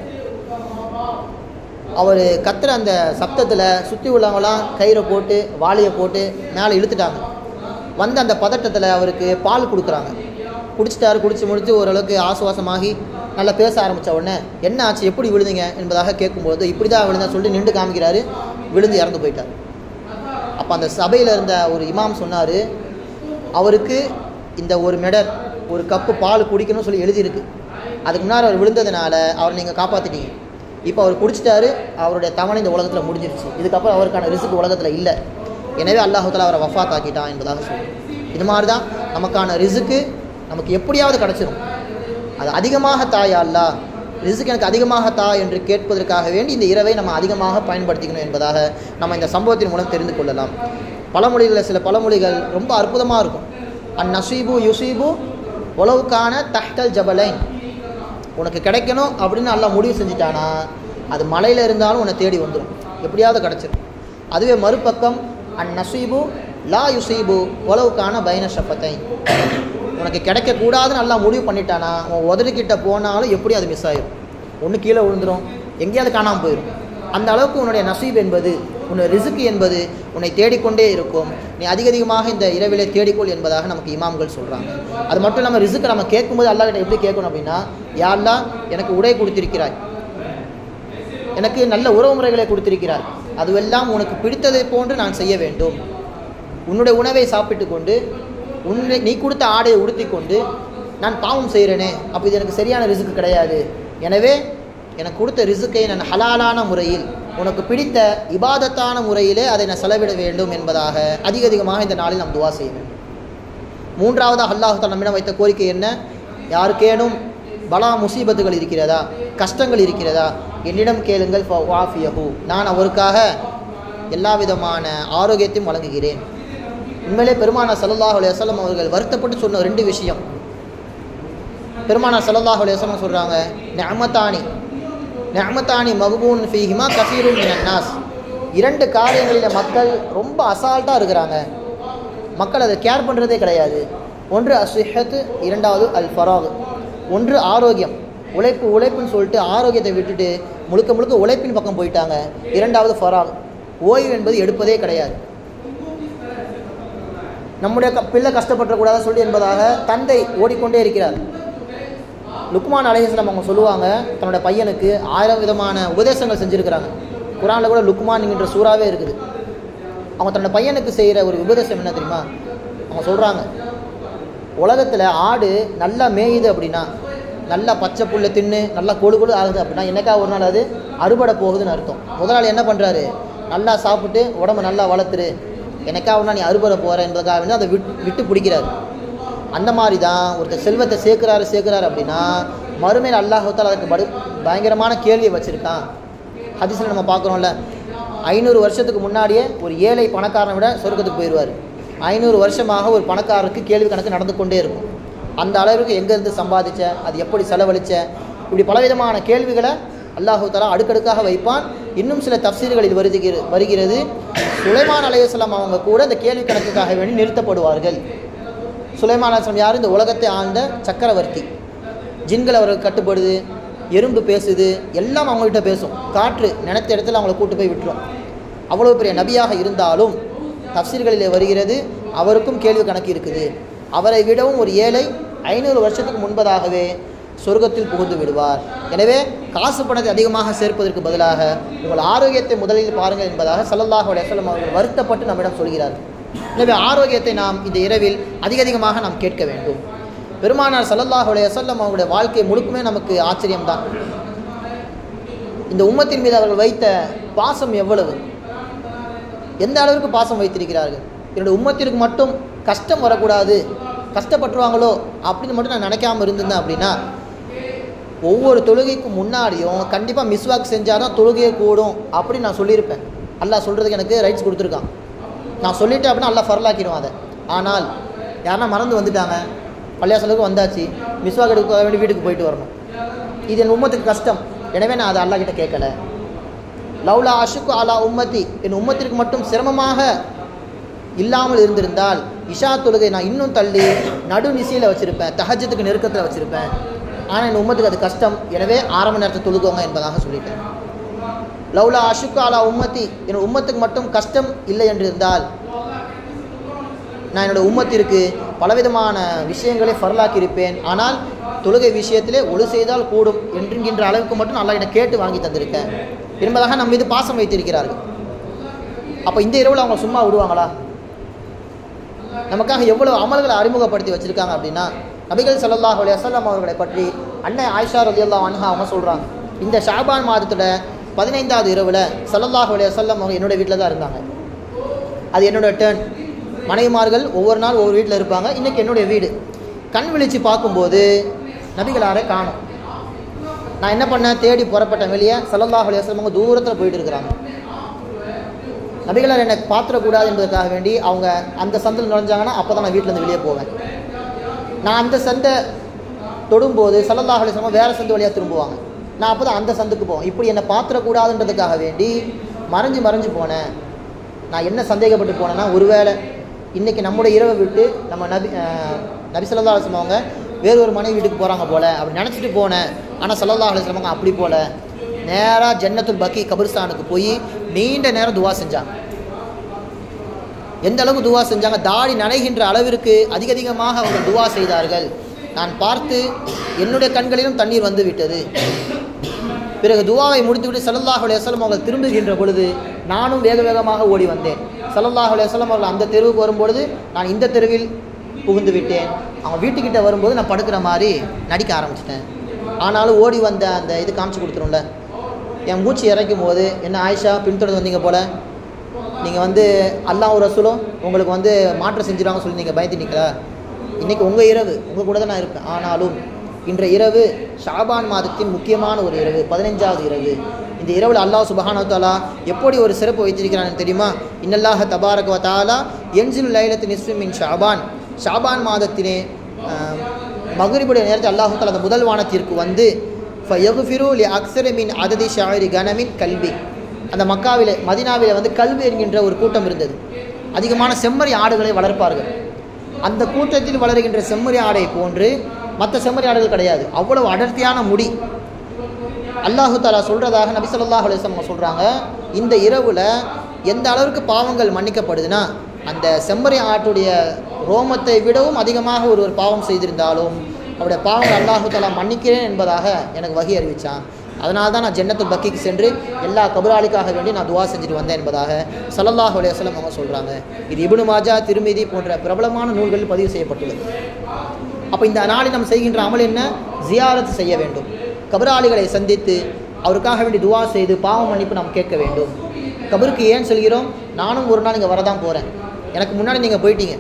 அவர் கத்துற அந்த சப்தத்தில் சுற்றி உள்ளவங்களாம் கயிறை போட்டு வாளியை போட்டு மேலே இழுத்துட்டாங்க வந்த அந்த பதட்டத்தில் அவருக்கு பால் கொடுக்குறாங்க குடிச்சிட்டாரு குடிச்சு முடிச்சு ஓரளவுக்கு ஆசுவாசமாகி நல்லா பேச ஆரம்பித்த உடனே என்ன ஆச்சு எப்படி விழுந்தீங்க என்பதாக கேட்கும்போது இப்படி தான் விழுந்தேன் சொல்லிட்டு நின்று காமிக்கிறாரு விழுந்து இறந்து போயிட்டார் அப்போ அந்த சபையில் இருந்த ஒரு இமாம் சொன்னார் அவருக்கு இந்த ஒரு மெடர் ஒரு கப்பு பால் குடிக்கணும்னு சொல்லி எழுதியிருக்கு அதுக்கு முன்னாடி அவர் விழுந்ததுனால அவரை நீங்கள் காப்பாற்றிட்டீங்க இப்போ அவர் குடிச்சிட்டாரு அவருடைய தவணை இந்த உலகத்தில் முடிஞ்சிருச்சு இதுக்கப்புறம் அவருக்கான ரிசுக்கு உலகத்தில் இல்லை எனவே அல்லாஹால அவரை வஃபாத் ஆக்கிட்டான் என்பதாக சொல்லுவோம் இது மாதிரி தான் நமக்கான ரிசுக்கு நமக்கு எப்படியாவது கிடச்சிரும் அது அதிகமாக தாயா அல்லா ரிசுக்கு எனக்கு அதிகமாக தா என்று கேட்பதற்காக வேண்டி இந்த இரவை நம்ம அதிகமாக பயன்படுத்திக்கணும் என்பதாக நம்ம இந்த சம்பவத்தின் மூலம் தெரிந்து கொள்ளலாம் பழமொழிகளில் சில பழமொழிகள் ரொம்ப அற்புதமாக இருக்கும் அந் நசீபு யுசீபு உளவுக்கான தஹ்டல் ஜபலைன் உனக்கு கிடைக்கணும் அப்படின்னு நல்லா முடிவு செஞ்சிட்டானா அது மலையில் இருந்தாலும் உன்னை தேடி வந்துடும் எப்படியாவது கிடச்சிரும் அதுவே மறுபக்கம் அந் நசீபு லா யுசீபு உளவுக்கான பைன ஷப்பத்தை உனக்கு கிடைக்கக்கூடாதுன்னு நல்லா முடிவு பண்ணிட்டானா உன் உதறிக்கிட்ட போனாலும் எப்படி அது மிஸ் ஆயிடும் ஒன்று கீழே விழுந்துடும் எங்கேயாவது காணாமல் போயிடும் அந்த அளவுக்கு உன்னுடைய நசீப் என்பது உன்னுடைய ரிசுக்கு என்பது உன்னை தேடிக்கொண்டே இருக்கும் நீ அதிக அதிகமாக இந்த இரவிலே தேடிக்கொள் என்பதாக நமக்கு இமாம்கள் சொல்கிறாங்க அது மட்டும் இல்லாமல் ரிசுக்கை நம்ம கேட்கும்போது அல்லா கிட்ட எப்படி கேட்கணும் அப்படின்னா யாரெல்லாம் எனக்கு உடை கொடுத்திருக்கிறாய் எனக்கு நல்ல உறவு முறைகளை கொடுத்திருக்கிறாய் அதுவெல்லாம் உனக்கு பிடித்ததை போன்று நான் செய்ய வேண்டும் உன்னுடைய உணவை சாப்பிட்டு கொண்டு உன்னை நீ கொடுத்த ஆடையை உடுத்தி கொண்டு நான் பாவம் செய்கிறேனே அப்போ இது எனக்கு சரியான ரிசுக்கு கிடையாது எனவே எனக்கு கொடுத்த ரிசுக்கை நான் ஹலாலான முறையில் உனக்கு பிடித்த இபாதத்தான முறையிலே அதை நான் செலவிட வேண்டும் என்பதாக அதிக அதிகமாக இந்த நாளில் நாம் துவா செய்ய வேண்டும் மூன்றாவதாக அல்லாஹு நம்மிடம் வைத்த கோரிக்கை என்ன யாருக்கேனும் பலா முசீபத்துகள் இருக்கிறதா கஷ்டங்கள் இருக்கிறதா என்னிடம் கேளுங்கள் வாஃபியஹு நான் அவருக்காக எல்லா விதமான ஆரோக்கியத்தையும் வழங்குகிறேன் உண்மையிலே பெருமானா சல்லாஹ் அலையம் அவர்கள் வருத்தப்பட்டு சொன்ன ரெண்டு விஷயம் பெருமானா சல்லாஹ் அலையம் சொல்கிறாங்க நெமத்தானி நெமத்தானி மகுபூன் ஃபீஹிமா கசீரும் மினன்னாஸ் இரண்டு காரியங்களில் மக்கள் ரொம்ப அசால்ட்டாக இருக்கிறாங்க மக்கள் அதை கேர் பண்ணுறதே கிடையாது ஒன்று அஸ்ஹத்து இரண்டாவது அல் ஃபராக் ஒன்று ஆரோக்கியம் உழைப்பு உழைப்புன்னு சொல்லிட்டு ஆரோக்கியத்தை விட்டுட்டு முழுக்க முழுக்க உழைப்பின் பக்கம் போயிட்டாங்க இரண்டாவது ஃபராக் ஓய்வு என்பது எடுப்பதே கிடையாது நம்முடைய க பிள்ளை கஷ்டப்படக்கூடாதுன்னு சொல்லி என்பதாக தந்தை ஓடிக்கொண்டே இருக்கிறார் லுக்மான் அலைஹிஸ்லாம் அவங்க சொல்லுவாங்க தன்னோட பையனுக்கு ஆயிரம் விதமான உபதேசங்கள் செஞ்சுருக்கிறாங்க குரானில் கூட லுக்மான் என்கின்ற சூறாவே இருக்குது அவங்க தன்னோட பையனுக்கு செய்கிற ஒரு உபதேசம் என்ன தெரியுமா அவங்க சொல்கிறாங்க உலகத்தில் ஆடு நல்லா மேயுது அப்படின்னா நல்லா பச்சை புல்லை தின்னு நல்லா கொழு கொழு ஆகுது அப்படின்னா என்னக்கா ஒரு நாள் அது அறுபடை போகுதுன்னு அர்த்தம் முதலாளி என்ன பண்ணுறாரு நல்லா சாப்பிட்டு உடம்பு நல்லா வளர்த்துரு எனக்கா ஒரு நாள் நீ அறுபடை போகிற என்பதற்காக வந்து அதை விட்டு விட்டு பிடிக்கிறாரு அந்த மாதிரி தான் ஒருத்தர் செல்வத்தை சேர்க்குறாரு சேர்க்குறாரு அப்படின்னா மறுமையில் அல்லாஹத்தால் அதுக்கு படு பயங்கரமான கேள்வியை வச்சுருக்கான் ஹதீஸில் நம்ம பார்க்குறோம்ல ஐநூறு வருஷத்துக்கு முன்னாடியே ஒரு ஏழை பணக்காரனை விட சொர்க்கத்துக்கு போயிடுவார் ஐநூறு வருஷமாக ஒரு பணக்காரருக்கு கேள்வி கணக்கு நடந்து கொண்டே இருக்கும் அந்த அளவுக்கு எங்கேருந்து சம்பாதிச்ச அது எப்படி செலவழிச்ச இப்படி பலவிதமான கேள்விகளை அல்லாஹு தலா அடுக்கடுக்காக வைப்பான் இன்னும் சில தப்சீர்கள் இது வருகிறது வருகிறது சுலைமான் அலையஸ்லாம் அவங்க கூட இந்த கேள்வி கணக்குக்காக வேண்டி நிறுத்தப்படுவார்கள் சுலைமான் அலையம் யார் இந்த உலகத்தை ஆழ்ந்த சக்கரவர்த்தி ஜின்கள் அவர்கள் கட்டுப்படுது எறும்பு பேசுது எல்லாம் அவங்கள்ட்ட பேசும் காற்று நினைத்த இடத்துல அவங்கள கூட்டு போய் விட்டுரும் அவ்வளோ பெரிய நபியாக இருந்தாலும் தப்சீர்களிலே வருகிறது அவருக்கும் கேள்வி கணக்கு இருக்குது அவரை விடவும் ஒரு ஏழை ஐநூறு வருஷத்துக்கு முன்பதாகவே சொர்க்கத்தில் புகுந்து விடுவார் எனவே காசு பணத்தை அதிகமாக சேர்ப்பதற்கு பதிலாக உங்கள் ஆரோக்கியத்தை முதலில் பாருங்கள் என்பதாக சல்லல்லாஹு அலையம் அவர்கள் வருத்தப்பட்டு நம்மிடம் சொல்கிறார் எனவே ஆரோக்கியத்தை நாம் இந்த இரவில் அதிக அதிகமாக நாம் கேட்க வேண்டும் பெருமானார் ஸல்லல்லாஹு அலைஹி வஸல்லம் அவங்களுடைய வாழ்க்கை முழுக்குமே நமக்கு ஆச்சரியம்தான் இந்த உம்மத்தின் மீது அவர்கள் வைத்த பாசம் எவ்வளவு எந்த அளவிற்கு பாசம் வைத்திருக்கிறார்கள் என்னுடைய உம்மத்திற்கு மட்டும் கஷ்டம் வரக்கூடாது கஷ்டப்பட்டுருவாங்களோ அப்படின்னு மட்டும் நான் நினைக்காம இருந்திருந்தேன் அப்படின்னா ஒவ்வொரு தொழுகைக்கும் முன்னாடியும் கண்டிப்பாக மிஸ்வாக் செஞ்சால் தான் தொழுகையே கூடும் அப்படின்னு நான் சொல்லியிருப்பேன் அல்லாஹ் சொல்கிறதுக்கு எனக்கு ரைட்ஸ் கொடுத்துருக்கான் நான் சொல்லிட்டேன் அப்படின்னா அல்லாஹ் ஃபரலாக்கிடுவான் அதை ஆனால் யாருன்னா மறந்து வந்துட்டாங்க பள்ளியாசலுக்கு வந்தாச்சு மிஸ்வாக் எடுக்க வேண்டி வீட்டுக்கு போயிட்டு வரணும் இது என் உம்மத்துக்கு கஷ்டம் எனவே நான் அதை அல்லாஹ் கிட்ட கேட்கல லவ்லா அஷுக்கு அலா உம்மத்தி என் உம்மத்திற்கு மட்டும் சிரமமாக இல்லாமல் இருந்திருந்தால் இஷா தொழுகை நான் இன்னும் தள்ளி நடு நிசையில் வச்சுருப்பேன் தஹஜத்துக்கு நெருக்கத்தில் வச்சுருப்பேன் ஆனால் என் உம்மத்துக்கு அது கஷ்டம் எனவே ஆரம்ப நேரத்தை தொழுகோங்க என்பதாக சொல்லிட்டேன் லவ்லா அஷுக்கு அலா உம்மத்தி என் உம்மத்துக்கு மட்டும் கஷ்டம் இல்லை என்று இருந்தால் நான் என்னோட உம்மத்திற்கு பலவிதமான விஷயங்களை ஃபரலாக்கி இருப்பேன் ஆனால் தொழுகை விஷயத்திலே ஒழு செய்தால் கூடும் என்கின்ற அளவுக்கு மட்டும் நல்லா என்னை கேட்டு வாங்கி தந்திருக்கேன் என்பதாக நம் மீது பாசம் வைத்திருக்கிறார்கள் அப்போ இந்த இரவில் அவங்க சும்மா விடுவாங்களா நமக்காக எவ்வளவு அமல்களை அறிமுகப்படுத்தி வச்சிருக்காங்க அப்படின்னா நபிகள் ஸல்லல்லாஹு அலைஹி வஸல்லம் அவர்களை பற்றி அன்னை ஆயிஷா ரலியல்லாஹு அன்ஹா அவங்க சொல்கிறாங்க இந்த ஷாபான் மாதத்தோட பதினைந்தாவது இரவில் ஸல்லல்லாஹு அலைஹி வஸல்லம் அவங்க என்னோட வீட்டில் தான் இருந்தாங்க அது என்னோட டேர்ன் மனைவிமார்கள் ஒவ்வொரு நாள் ஒவ்வொரு வீட்டில் இருப்பாங்க இன்றைக்கி என்னுடைய வீடு கண் விழிச்சு பார்க்கும்போது நபிகளாரை காணும் நான் என்ன பண்ணேன் தேடி புறப்பட்டேன் வெளியே ஸல்லல்லாஹு அலைஹி வஸல்லம் அவங்க தூரத்தில் போயிட்டு இருக்கிறாங்க நபிகளார் என்னை பாத்திரக்கூடாது என்பதற்காக வேண்டி அவங்க அந்த சந்தில் நுழைஞ்சாங்கன்னா அப்போ தான் நான் வீட்டிலேருந்து வெளியே போவேன் நான் அந்த சந்தை தொடும்போது ஸல்லல்லாஹு அலைஹி வஸல்லம் வேறு சந்து வழியாக திரும்புவாங்க நான் அப்போ தான் அந்த சந்துக்கு போவேன் இப்படி என்னை பாத்திரக்கூடாதுன்றதுக்காக வேண்டி மறைஞ்சு மறைஞ்சு போனேன் நான் என்ன சந்தேகப்பட்டு போனேன்னா ஒருவேளை இன்றைக்கி நம்முடைய இரவை விட்டு நம்ம நபி அஹ், நபி ஸல்லல்லாஹு அலைஹி வஸல்லம் அவங்க வேறு ஒரு மனைவி வீட்டுக்கு போகிறாங்க போல அப்படி நினச்சிட்டு போனேன் ஆனால் ஸல்லல்லாஹு அலைஹி வஸல்லம் அவங்க அப்படி போல நேராக ஜன்னத்துல் பக்கி கபிரிஸ்தானுக்கு போய் நீண்ட நேரம் துவா செஞ்சாங்க எந்த அளவுக்கு துவா செஞ்சாங்க தாடி நனைகின்ற அளவிற்கு அதிக அதிகமாக அவங்க துவா செய்தார்கள் நான் பார்த்து என்னுடைய கண்களிலும் தண்ணீர் வந்து விட்டது பிறகு துவாவை முடித்துவிட்டு ஸல்லல்லாஹு அலைஹி வஸல்லம் அவர்கள் திரும்புகின்ற பொழுது நானும் வேக வேகமாக ஓடி வந்தேன் ஸல்லல்லாஹு அலைஹி வஸல்லம் அவர்கள் அந்த தெருவுக்கு வரும்பொழுது நான் இந்த தெருவில் புகுந்து விட்டேன் அவங்க வீட்டுக்கிட்ட வரும்போது நான் படுக்கிற மாதிரி நடிக்க ஆரம்பிச்சிட்டேன் ஆனாலும் ஓடி வந்த அந்த இது காமிச்சு கொடுத்துரும்ல என் மூச்சு இறைக்கும் போது என்ன ஆயிஷா பின்தொடர்ந்து வந்தீங்க போல நீங்கள் வந்து அல்லாஹ் ரசூலும் உங்களுக்கு வந்து மாற்றம் செஞ்சிருவாங்க சொல்லி நீங்கள் பயந்துட்டீங்களா இன்றைக்கி உங்கள் இரவு உங்கள் கூட தான் நான் இருப்பேன் ஆனாலும் இன்றைய இரவு ஷாபான் மாதத்தின் முக்கியமான ஒரு இரவு பதினைஞ்சாவது இரவு இந்த இரவில் அல்லாஹ் சுபஹானஹு தஆலா எப்படி ஒரு சிறப்பு வைத்திருக்கிறான்னு தெரியுமா இன்னல்லாஹ தபாரக வ தஆலா என்சில் லைலத்து நிஸ்ஃபி மின் ஷாபான் ஷாபான் மாதத்திலே ஆஹ், மகரிபுடைய நேரத்தில் அல்லாஹு தஆலா அந்த முதல் வானத்திற்கு வந்து ஃபயகுஃபிரு லி அக்ஸர மின் அததி ஷாயிரி கனமின் கல்வி அந்த மக்காவிலே மதினாவிலே வந்து கல்வி என்கின்ற ஒரு கூட்டம் இருந்தது அதிகமான செம்மறி ஆடுகளை வளர்ப்பார்கள் அந்த கூட்டத்தில் வளருகின்ற செம்மறி ஆடை போன்று மற்ற செம்மறி ஆடுகள் கிடையாது அவ்வளவு அடர்த்தியான முடி அல்லாஹு தாலா சொல்கிறதாக நபி ஸல்லல்லாஹு அலைஹி வஸல்லம் சொல்கிறாங்க இந்த இரவில் எந்த அளவுக்கு பாவங்கள் மன்னிக்கப்படுதுன்னா அந்த செம்மறி ஆட்டுடைய ரோமத்தை விடவும் அதிகமாக ஒருவர் பாவம் செய்திருந்தாலும் அவருடைய பாவங்கள் அல்லாஹு தாலா மன்னிக்கிறேன் என்பதாக எனக்கு வகி அறிவித்தான் அதனால தான் நான் ஜன்னத்துல் பக்கிக்கு சென்று எல்லா கபராளிக்காக வேண்டி நான் துவா செஞ்சுட்டு வந்தேன் என்பதாக ஸல்லல்லாஹு அலைஹி வஸல்லம் அவங்க சொல்கிறாங்க இது இப்னு மாஜா திருமிதி போன்ற பிரபலமான நூல்களில் பதிவு செய்யப்பட்டுள்ளது அப்போ இந்த நாளில் நாம் செய்கின்ற அமல் என்ன ஜியாரத் செய்ய வேண்டும் கபராளிகளை சந்தித்து அவருக்காக வேண்டி துவா செய்து பாவம் மன்னிப்பு நாம் கேட்க வேண்டும் கபருக்கு ஏன் சொல்கிறோம் நானும் ஒரு நாள் இங்கே வரதான் போகிறேன் எனக்கு முன்னாடி நீங்கள் போயிட்டீங்க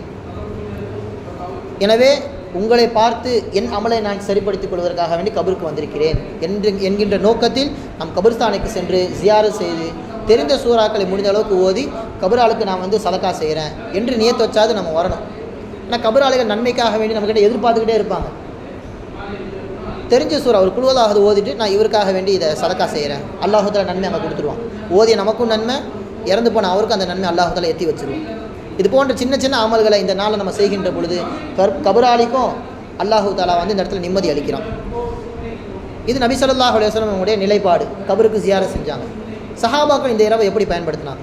எனவே உங்களை பார்த்து என் அமலை நான் சரிப்படுத்திக் கொள்வதற்காக வேண்டி கபருக்கு வந்திருக்கிறேன் என்று என்கின்ற நோக்கத்தில் நாம் கபிர்ஸ்தானுக்கு சென்று ஜியாரத் செய்து தெரிந்த சூறாக்களை முடிந்த அளவுக்கு ஓதி கபராளுக்கு நான் வந்து சதக்கா செய்கிறேன் என்று நியத்து வச்சாது நம்ம வரணும் ஆனால் கபராளிகள் நன்மைக்காக வேண்டி நம்மக்கிட்ட எதிர்பார்த்துக்கிட்டே இருப்பாங்க தெரிஞ்ச சூறா ஒரு குழுவதாக ஓதிட்டு நான் இவருக்காக வேண்டி இதை சதக்கா செய்கிறேன் அல்லாஹுத்தால நன்மை அங்கே கொடுத்துருவான் ஓதிய நமக்கும் நன்மை இறந்து போன அவருக்கும் அந்த நன்மை அல்லாஹுத்தால எத்தி வச்சிருவோம் இது போன்ற சின்ன சின்ன அமல்களை இந்த நாளில் நம்ம செய்கின்ற பொழுது கர் கபராளிக்கும் அல்லாஹு தாலா வந்து இந்த இடத்துல நிம்மதி அளிக்கிறான் இது நபி ஸல்லல்லாஹு அலைஹி வஸல்லம் உடைய நிலைப்பாடு கபருக்கு ஜியார செஞ்சாங்க சஹாபாக்கள் இந்த இரவை எப்படி பயன்படுத்தினாங்க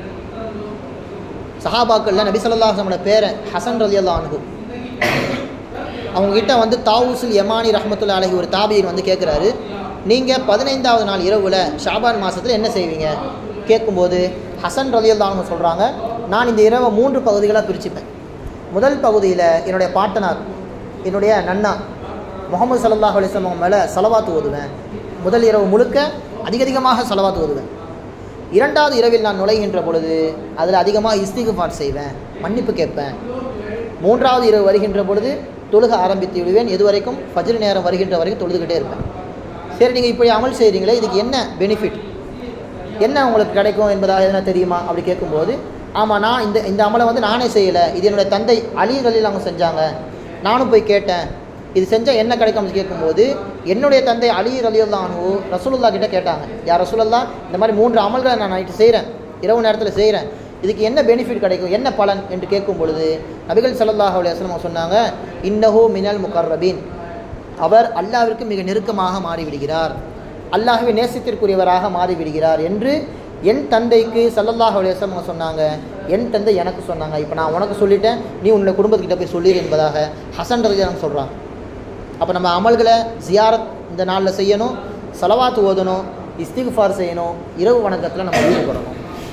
சஹாபாக்கள்ல நபி ஸல்லல்லாஹு அலைஹி வஸல்லமோட பேரன் ஹசன் ரலியல்லாஹு அன்ஹு அவங்ககிட்ட வந்து தாவூசுல் யமானி ரஹ்மத்துல்லா அலஹி ஒரு தாபியர் வந்து கேட்குறாரு நீங்கள் பதினைந்தாவது நாள் இரவில் ஷாபான் மாதத்தில் என்ன செய்வீங்க கேட்கும்போது ஹசன் ரலியல்லாஹு சொல்கிறாங்க நான் இந்த இரவை மூன்று பகுதிகளாக பிரிச்சுப்பேன் முதல் பகுதியில் என்னுடைய பாட்டனார் என்னுடைய நன்னா முகமது சல்லல்லாஹு அலிஸ்லாம் அவங்க மேலே செலவாத்து ஓதுவேன் முதல் இரவு முழுக்க அதிக அதிகமாக செலவாத்து ஓதுவேன் இரண்டாவது இரவில் நான் நுழைகின்ற பொழுது அதில் அதிகமாக இஸ்திகுஃபார் செய்வேன் மன்னிப்பு கேட்பேன் மூன்றாவது இரவு வருகின்ற பொழுது தொழுக ஆரம்பித்து விடுவேன் எது வரைக்கும் ஃபஜ்ர் நேரம் வருகின்ற வரைக்கும் தொழுதுகிட்டே இருப்பேன் சரி நீங்கள் இப்படி அமல் செய்கிறீங்களே இதுக்கு என்ன பெனிஃபிட் என்ன உங்களுக்கு கிடைக்கும் என்பதாக எதனா தெரியுமா அப்படி கேட்கும்போது ஆமாம் நான் இந்த இந்த அமலை வந்து நானே செய்யலை இது என்னுடைய தந்தை அலி ரலில் அவங்க செஞ்சாங்க நானும் போய் கேட்டேன் இது செஞ்சால் என்ன கிடைக்கும் அப்படின்னு கேட்கும்போது என்னுடைய தந்தை அலி ரலியுல்லானு ரசூலுல்லா கிட்ட கேட்டாங்க யார் ரசூலுல்லா இந்த மாதிரி மூன்று அமல்களை நான் நைட்டு செய்கிறேன் இரவு நேரத்தில் செய்கிறேன் இதுக்கு என்ன பெனிஃபிட் கிடைக்கும் என்ன பலன் என்று கேட்கும் பொழுது நபிகள் ஸல்லல்லாஹு அலைஹி வஸல்லம் சொன்னாங்க இன்னஹு மினல் முகர்ரபீன் அவர் அல்லாவிற்கு மிக நெருக்கமாக மாறிவிடுகிறார் அல்லாஹ்வை நேசத்திற்குரியவராக மாறிவிடுகிறார் என்று என் தந்தைக்கு ஸல்லல்லாஹு அலைஹி வஸல்லம் சொன்னாங்க என் தந்தை எனக்கு சொன்னாங்க இப்போ நான் உனக்கு சொல்லிட்டேன் நீ உன்னுடைய குடும்பத்துக்கிட்ட போய் சொல்லிடு என்பதாக ஹசன் ரலியல்லாஹு சொல்கிறான் அப்போ நம்ம அமல்களை ஜியாரத் இந்த நாளில் செய்யணும் சலவாத்து ஓதணும் இஸ்திகுஃபார் செய்யணும் இரவு வணக்கத்தில் நம்ம ஈடுபடணும்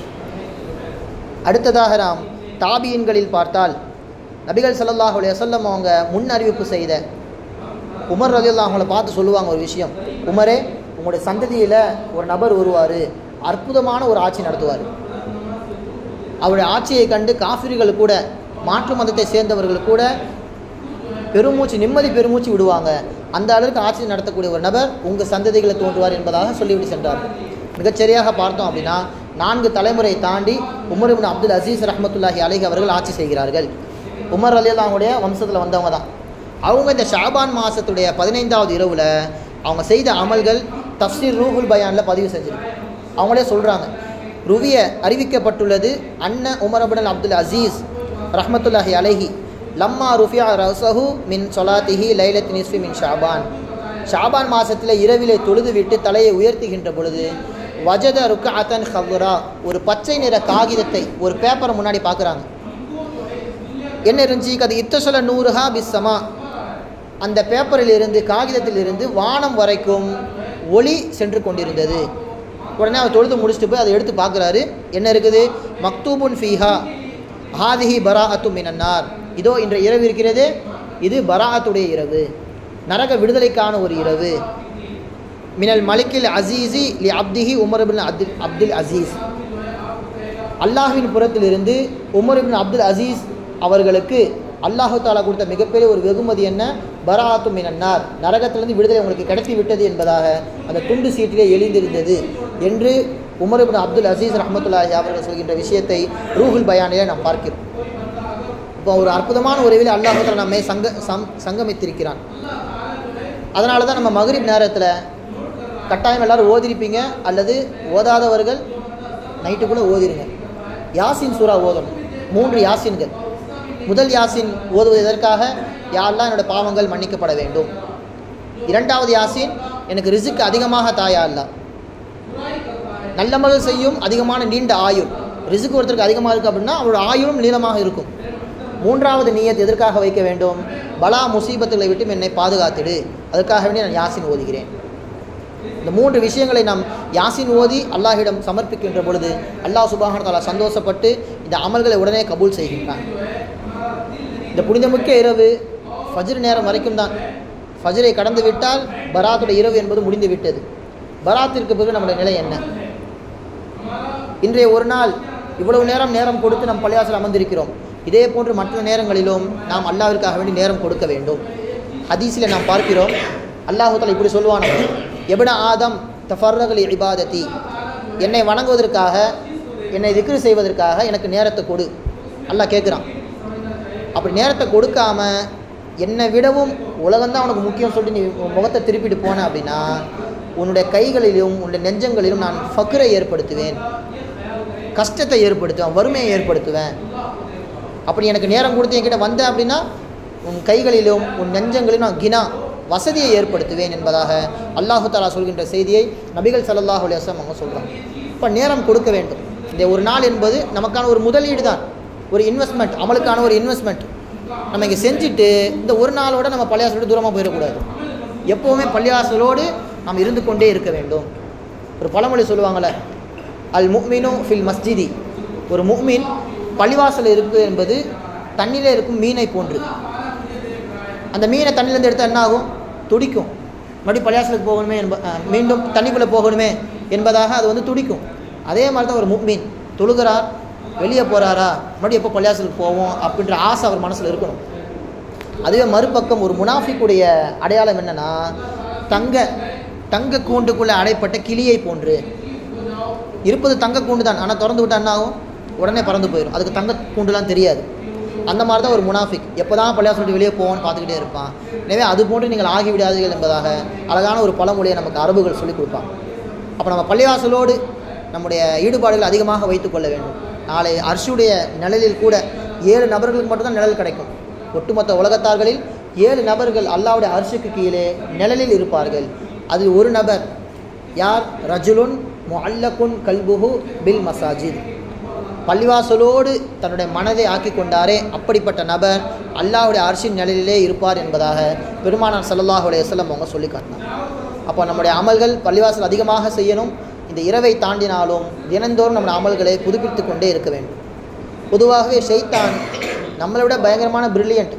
அடுத்ததாக நாம் தாபியின்களில் பார்த்தால் நபிகள் ஸல்லல்லாஹு அலைஹி வஸல்லம் அவங்க முன் அறிவிப்பு செய்த உமர் ரலியல்லாஹு அவங்கள பார்த்து சொல்லுவாங்க ஒரு விஷயம் உமரே உங்களுடைய சந்ததியில் ஒரு நபர் வருவார் அற்புதமான ஒரு ஆட்சி நடத்துவார் அவருடைய ஆட்சியை கண்டு காஃபிர்கள் கூட மாற்று மதத்தை சேர்ந்தவர்கள் கூட பெருமூச்சு நிம்மதி பெருமூச்சு விடுவாங்க அந்த அளவுக்கு ஆட்சி நடத்தக்கூடிய ஒரு நபர் உங்கள் சந்ததிகளை தோன்றுவார் என்பதாக சொல்லிவிட்டு சென்றார் மிகச்சரியாக பார்த்தோம் அப்படின்னா நான்கு தலைமுறை தாண்டி உமர் இப்னு அப்துல் அசீஸ் ரஹ்மத்துல்லாஹி அலைஹி அவர்கள் ஆட்சி செய்கிறார்கள் உமர் அலி அவங்களுடைய வம்சத்தில் வந்தவங்க தான் அவங்க இந்த ஷாபான் மாதத்துடைய பதினைந்தாவது இரவில் அவங்க செய்த அமல்கள் தஃப்சீர் ரூஹுல் பயானில் பதிவு செஞ்சிருக்கு அவங்களே சொல்கிறாங்க ருவிய அறிவிக்கப்பட்டுள்ளது அன்ன உமர் அபுல் அப்துல் அசீஸ் ரஹ்மத்துல்லாஹி அலைஹி லம்மா ருஃபியா ரசஹு மின் சொலாத்திஹி லைலத் நிஸ்ஃபி மின் ஷாபான் ஷாபான் மாதத்தில் இரவிலே தொழுது விட்டு தலையை உயர்த்துகின்ற பொழுது வஜத ருக்க அத்தன் ஹவ்ரா ஒரு பச்சை நிற காகிதத்தை ஒரு பேப்பரை முன்னாடி பார்க்குறாங்க என்ன இருந்துச்சு அது இத்தசொல நூறுஹா பிஸ்ஸமா அந்த பேப்பரில் இருந்து காகிதத்தில் இருந்து வானம் வரைக்கும் ஒளி சென்று கொண்டிருந்தது உடனே அவர் தொழுது முடிச்சுட்டு போய் அதை எடுத்து பார்க்குறாரு என்ன இருக்குது மக்தூபுன் ஃபீஹா ஹாதிஹி பரா அத்து மினன்னார் இதோ இன்ற இரவு இருக்கிறது இது பராஅத்துடைய இரவு நரக விடுதலைக்கான ஒரு இரவு மினல் மலிக்கில் அசீசி லி அப்திஹி Umar ibn Abdul Abdul Aziz அல்லாஹ்வின் புறத்திலிருந்து உமர் இப்னு அப்துல் அசீஸ் அவர்களுக்கு அல்லாஹு தாலா கொடுத்த மிகப்பெரிய ஒரு வெகுமதி என்ன பராத்து மினன்னார் நரகத்திலிருந்து விடுதலை உங்களுக்கு கிடைத்து விட்டது என்பதாக அந்த துண்டு சீட்டிலே எழுந்திருந்தது என்று உமர் இப்னு அப்துல் அசீஸ் ரஹமத்துல்லாஹி அவர்கள் சொல்கின்ற விஷயத்தை ரூஹுல் பயானிலே நாம் பார்க்கிறோம் இப்போ ஒரு அற்புதமான உறவில் அல்லாஹு தாலா நம்மை சங்க சம் சங்கமித்திருக்கிறான் அதனால தான் நம்ம மகரிப் நேரத்தில் கட்டாயம் எல்லாரும் ஓதிருப்பீங்க அல்லது ஓதாதவர்கள் நைட்டுக்குள்ளே ஓதிருங்க யாசின் சூறா ஓதணும் மூன்று யாசின்கள் முதல் யாசின் ஓதுவது எதற்காக யாரெல்லாம் என்னோட பாவங்கள் மன்னிக்கப்பட வேண்டும் இரண்டாவது யாசின் எனக்கு ரிசுக்கு அதிகமாக தாயா அல்லா நல்லமல் செய்யும் அதிகமான நீண்ட ஆயுள் ரிசுக்கு ஒருத்தருக்கு அதிகமாக இருக்குது அப்படின்னா அவரோட ஆயுளும் நீளமாக இருக்கும் மூன்றாவது நீயத் எதற்காக வைக்க வேண்டும் பலா முசீபத்துகளை விட்டு என்னை பாதுகாத்திடு அதற்காக வேண்டி நான் யாசின் ஓதுகிறேன் இந்த மூன்று விஷயங்களை நாம் யாசின் ஓதி அல்லாஹிடம் சமர்ப்பிக்கின்ற பொழுது அல்லாஹ் சுபாஹன தாலா சந்தோஷப்பட்டு இந்த அமல்களை உடனே கபூல் செய்கின்றான் இந்த புனிதமிக்க இரவு ஃபஜ்ர் நேரம் வரைக்கும் தான் ஃபஜ்ரை கடந்து விட்டால் பராத்துடைய இரவு என்பது முடிந்து விட்டது பராத்திற்கு பிறகு நம்முடைய நிலை என்ன இன்றைய ஒரு நாள் இவ்வளவு நேரம் நேரம் கொடுத்து நம் பள்ளியாசல் அமர்ந்திருக்கிறோம் இதே போன்று மற்ற நேரங்களிலும் நாம் அல்லாவிற்காக வேண்டி நேரம் கொடுக்க வேண்டும் ஹதீஸில் நாம் பார்க்கிறோம் அல்லாஹுத்தால் இப்படி சொல்லுவான் எபன ஆதம் தஃபர்ரகலி இபாதத்தி என்னை வணங்குவதற்காக என்னை திக்ரு செய்வதற்காக எனக்கு நேரத்தை கொடு அல்லாஹ் கேட்குறான் அப்படி நேரத்தை கொடுக்காம என்னை விடவும் உலகம்தான் உனக்கு முக்கியம் சொல்லிட்டு நீ உன் முகத்தை திருப்பிட்டு போன அப்படின்னா உன்னுடைய கைகளிலும் உன்னுடைய நெஞ்சங்களிலும் நான் ஃபக்ரை ஏற்படுத்துவேன் கஷ்டத்தை ஏற்படுத்துவேன் வறுமையை ஏற்படுத்துவேன் அப்படி எனக்கு நேரம் கொடுத்து என்கிட்ட வந்த அப்படின்னா உன் கைகளிலும் உன் நெஞ்சங்களிலும் நான் கினா வசதியை ஏற்படுத்துவேன் என்பதாக அல்லாஹு தாலா சொல்கின்ற செய்தியை நபிகள் ஸல்லல்லாஹு அலைஹி வஸல்லம் அவங்க சொல்கிறாங்க இப்போ நேரம் கொடுக்க வேண்டும் இந்த ஒரு நாள் என்பது நமக்கான ஒரு முதலீடு தான் ஒரு இன்வெஸ்ட்மெண்ட் அமலுக்கான ஒரு இன்வெஸ்ட்மெண்ட் நம்ம இங்கே செஞ்சுட்டு இந்த ஒரு நாளோட நம்ம பள்ளியாசலோடு தூரமாக போயிடக்கூடாது எப்போவுமே பள்ளியாசலோடு நாம் இருந்து கொண்டே இருக்க வேண்டும் ஒரு பழமொழி சொல்லுவாங்கள்ல அல் முக்மினு ஃபில் மஸ்ஜிதி ஒரு முக்மின் பள்ளிவாசல் இருக்கு என்பது தண்ணீரில் இருக்கும் மீனை போன்று அந்த மீனை தண்ணியிலேருந்து எடுத்தால் என்ன ஆகும் துடிக்கும் மறுபடியும் பள்ளியாசலுக்கு போகணுமே என்ப அஹ், மீண்டும் தண்ணிக்குள்ளே போகணுமே என்பதாக அது வந்து துடிக்கும் அதே மாதிரி தான் ஒரு முக்மீன் தொழுகிறார் வெளியே போகிறாரா மறுபடியும் எப்போ பள்ளியாசலுக்கு போவோம் அப்படின்ற ஆசை அவர் மனசில் இருக்கணும் அதுவே மறுபக்கம் ஒரு முனாஃபிக்குடைய அடையாளம் என்னன்னா தங்க தங்க கூண்டுக்குள்ளே அடைப்பட்ட கிளியை போன்று இருப்பது தங்க கூண்டு தான் ஆனால் திறந்து விட்டா என்ன ஆகும் உடனே பறந்து போயிடும் அதுக்கு தங்க கூண்டுலாம் தெரியாது அந்த மாதிரி தான் ஒரு முனாஃபிக் எப்போ தான் பள்ளியா சொல்லிட்டு வெளியே போவோன்னு பார்த்துக்கிட்டே இருப்பான் எனவே அது போன்று நீங்கள் ஆகிவிடாதீர்கள் என்பதாக அழகான ஒரு பழமொழியை நமக்கு அரபுகள் சொல்லிக் கொடுப்பாங்க அப்போ நம்ம பள்ளிவாசலோடு நம்முடைய ஈடுபாடுகள் அதிகமாக வைத்துக் கொள்ள வேண்டும் நாளை அர்ஷுடைய நிழலில் கூட ஏழு நபர்களுக்கு மட்டும்தான் நிழல் கிடைக்கும் ஒட்டுமொத்த உலகத்தார்களில் ஏழு நபர்கள் அல்லாவுடைய அரிசிக்கு கீழே நிழலில் இருப்பார்கள் அதில் ஒரு நபர் யார் ரஜுலுன் முஅல்லகுன் கல்புஹு பில் மசாஜித் பள்ளிவாசலோடு தன்னுடைய மனதை ஆக்கி கொண்டாரே அப்படிப்பட்ட நபர் அல்லாஹ்வுடைய அரிசின் நிழலிலே இருப்பார் என்பதாக பெருமானார் ஸல்லல்லாஹு அலைஹி வஸல்லம் அவங்க சொல்லி காட்டினார் அப்போ நம்முடைய அமல்கள் பள்ளிவாசல் அதிகமாக செய்யணும் இந்த இரவை தாண்டினாலும் தினந்தோறும் நம்முடைய அமல்களை புதுப்பித்து கொண்டே இருக்க வேண்டும் பொதுவாகவே ஷைத்தான் நம்மளை விட பயங்கரமான பிரில்லியன்ட்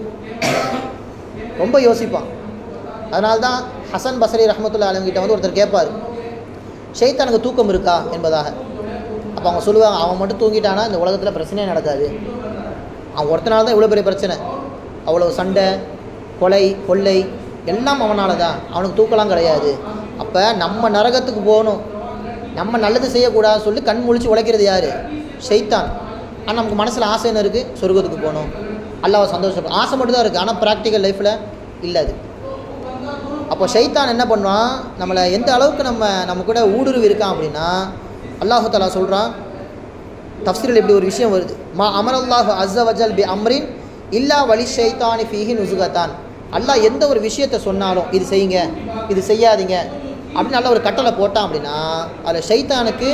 ரொம்ப யோசிப்பான் அதனால தான் ஹசன் பசரி ரஹமத்துல்லா அலங்கிட்ட வந்து ஒருத்தர் கேட்பார் ஷைத்தானுக்கு தூக்கம் இருக்கா என்பதாக அப்போ அவங்க சொல்லுவாங்க அவன் மட்டும் தூங்கிட்டானா இந்த உலகத்தில் பிரச்சனையே நடக்காது அவன் ஒருத்தனால தான் இவ்வளோ பெரிய பிரச்சனை அவ்வளோ சண்டை கொலை கொள்ளை எல்லாம் அவனால தான் அவனுக்கு தூக்கலாம் கிடையாது அப்போ நம்ம நரகத்துக்கு போகணும் நம்ம நல்லது செய்யக்கூடாதுன்னு சொல்லி கண் முழிச்சு உழைக்கிறது யார் ஷைத்தான் ஆனால் நமக்கு மனசில் ஆசை என்ன இருக்குது சொர்க்கத்துக்கு போகணும் அல்லாவை சந்தோஷம் ஆசை மட்டும் தான் இருக்குது ஆனால் ப்ராக்டிக்கல் லைஃப்பில் இல்லை அது அப்போ ஷைத்தான் என்ன பண்ணுவான் நம்மளை எந்த அளவுக்கு நம்ம நம்ம கூட ஊடுருவி இருக்கான் அப்படின்னா அல்லாஹு தலா சொல்கிறான் தஃப்சீரில் இப்படி ஒரு விஷயம் வருது மா அமரல்லாஹு அஸ்ஸ வஜல் பி அம்ரின் இல்லா வலி ஷைத்தானி ஃபீஹி நுசுகத்தான் அல்லாஹ் எந்த ஒரு விஷயத்தை சொன்னாலும் இது செய்யுங்க இது செய்யாதீங்க அப்படின்னு நல்ல ஒரு கட்டளை போட்டான் அப்படின்னா அதில் ஷைத்தானுக்கு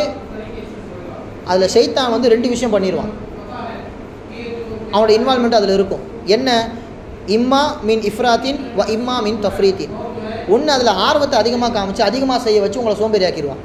அதில் ஷைத்தான் வந்து ரெண்டு விஷயம் பண்ணிடுவான் அவனோட இன்வால்மெண்ட் அதில் இருக்கும் என்ன இம்மா மின் இஃப்ராத்தின் வ இம்மா மின் தஃப்ரீத்தின் ஒன்று அதில் ஆர்வத்தை அதிகமாக காமிச்சு அதிகமாக செய்ய வச்சு உங்களை சோம்பேறி ஆக்கிடுவான்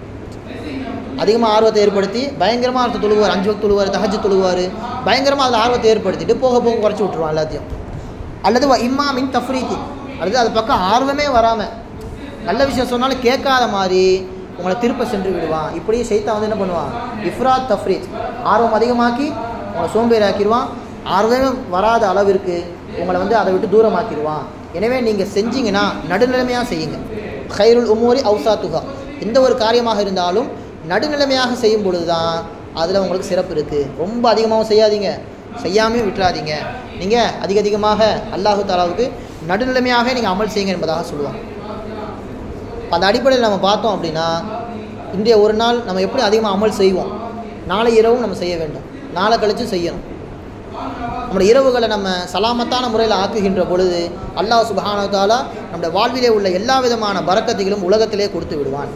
அதிகமாக ஆர்வத்தை ஏற்படுத்தி பயங்கரமாக அர்த்தம் தொழுவார் அஞ்சு வக்து தொழுவார் தஹஜ் தொழுவார் பயங்கரமாக அதில் ஆர்வத்தை ஏற்படுத்திட்டு போக போக குறைச்சி விட்ருவான் எல்லாத்தையும் அல்லது வ இம்மா மின் தஃப்ரீத்தி அல்லது அது பக்கம் ஆர்வமே வராமல் நல்ல விஷயம் சொன்னாலும் கேட்காத மாதிரி உங்களை திருப்ப சென்று விடுவான் இப்படி ஷைத்தான் வந்து என்ன பண்ணுவான் இஃப்ராத் தஃப்ரீத் ஆர்வம் அதிகமாக்கி உங்களை சோம்பேறி ஆக்கிடுவான் ஆர்வமே வராத அளவிற்கு உங்களை வந்து அதை விட்டு தூரமாக்கிடுவான் எனவே நீங்கள் செஞ்சீங்கன்னா நடுநிலைமையாக செய்யுங்க ஹைருல் உமூரி அவுசாத்துகா எந்த ஒரு காரியமாக இருந்தாலும் நடுநிலைமையாக செய்யும் பொழுது தான் அதில் உங்களுக்கு சிறப்பு இருக்குது ரொம்ப அதிகமாகவும் செய்யாதீங்க செய்யாமையும் விட்டுறாதீங்க நீங்கள் அதிக அதிகமாக அல்லாஹு தாலாவுக்கு நடுநிலைமையாக நீங்கள் அமல் செய்யுங்க என்பதாக சொல்லுவாங்க அந்த அடிப்படையில் நம்ம பார்த்தோம் அப்படின்னா இன்றைய ஒரு நாள் நம்ம எப்படி அதிகமாக அமல் செய்வோம் நாளை இரவும் நம்ம செய்ய வேண்டும் நாளை கழித்து செய்யணும் நம்முடைய இரவுகளை நம்ம சலாமத்தான முறையில் ஆக்குகின்ற பொழுது அல்லாஹ் சுபஹானஹு தஆலா நம்முடைய வாழ்விலே உள்ள எல்லா விதமான பரக்கத்தைகளும் உலகத்திலே கொடுத்து விடுவான்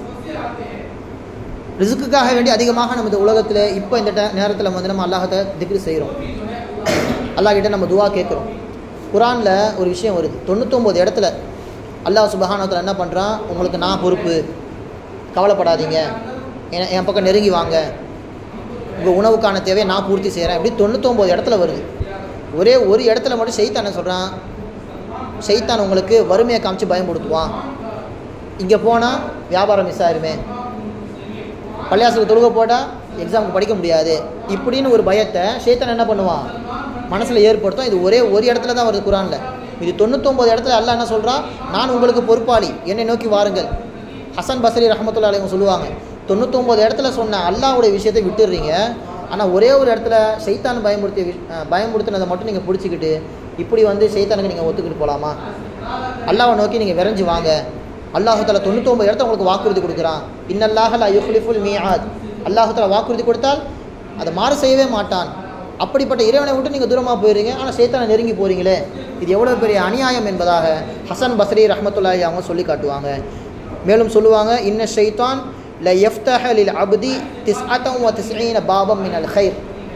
ரிசுக்குக்காக வேண்டி அதிகமாக நம்ம இந்த உலகத்தில் இப்போ இந்த ட- நேரத்தில் வந்து நம்ம அல்லாஹத்தை திக்ரு செய்கிறோம் அல்லாஹ் கிட்ட நம்ம துவா கேட்குறோம் குரானில் ஒரு விஷயம் வருது தொண்ணூத்தொம்பது இடத்துல அல்லாஹ் சுபஹானத்தில் என்ன பண்ணுறான் உங்களுக்கு நான் பொறுப்பு கவலைப்படாதீங்க என் என் பக்கம் நெருங்கி வாங்க உங்கள் உணவுக்கான தேவையை நான் பூர்த்தி செய்கிறேன் இப்படி தொண்ணூத்தொம்பது இடத்துல வருது ஒரே ஒரு இடத்துல மட்டும் ஷைத்தான் என்ன சொல்கிறான் ஷைத்தான் உங்களுக்கு வறுமையை காமிச்சு பயன்படுத்துவான் இங்கே போனால் வியாபாரம் மிஸ் ஆயிருமே பள்ளியாசலுக்கு தொழுக போட்டால் எக்ஸாமுக்கு படிக்க முடியாது இப்படின்னு ஒரு பயத்தை ஷேத்தான் என்ன பண்ணுவான் மனசில் ஏற்படுத்தும் இது ஒரே ஒரு இடத்துல தான் வருது குரானில் இது தொண்ணூத்தொம்பது இடத்துல அல்லாஹ் என்ன சொல்கிறான் நான் உங்களுக்கு பொறுப்பாளி என்னை நோக்கி வாருங்கள் ஹசன் பசரி ரஹமத்துல்லா அலைஹி சொல்லுவாங்க தொண்ணூத்தொம்பது இடத்துல சொன்ன அல்லாஹ்வுடைய விஷயத்தை விட்டுடுறீங்க ஆனால் ஒரே ஒரு இடத்துல சைத்தான் பயமுறுத்திய விஷ் அஹ் பயமுறுத்தினதை மட்டும் நீங்கள் பிடிச்சிக்கிட்டு இப்படி வந்து சைத்தானுக்கு நீங்கள் ஒத்துக்கிட்டு போகலாமா அல்லாஹ்வை நோக்கி நீங்கள் விரைஞ்சு வாங்க அல்லாஹால தொண்ணூத்தொம்பது இடத்த உங்களுக்கு வாக்குறுதி கொடுக்குறான் இன்னல்லாஹ் லா யுஹ்லிஃபுல் மீஆத் அல்லாஹால வாக்குறுதி கொடுத்தால் அதை மாறு செய்யவே மாட்டான் அப்படிப்பட்ட இறைவனை விட்டு நீங்கள் தூரமாக போயிடுறீங்க ஆனால் சேத்தானை நெருங்கி போகிறீங்களே இது எவ்வளோ பெரிய அநியாயம் என்பதாக ஹசன் பஸ்ரி ரஹமத்துல்லாஹி அவங்க சொல்லி காட்டுவாங்க மேலும் சொல்லுவாங்க இன்ன ஷைத்தான் ல யஃப்தஹ லில் அப்தி திஸ்அத்தம் வ திஸ்ஈன பாபம் மினல் ஹைர்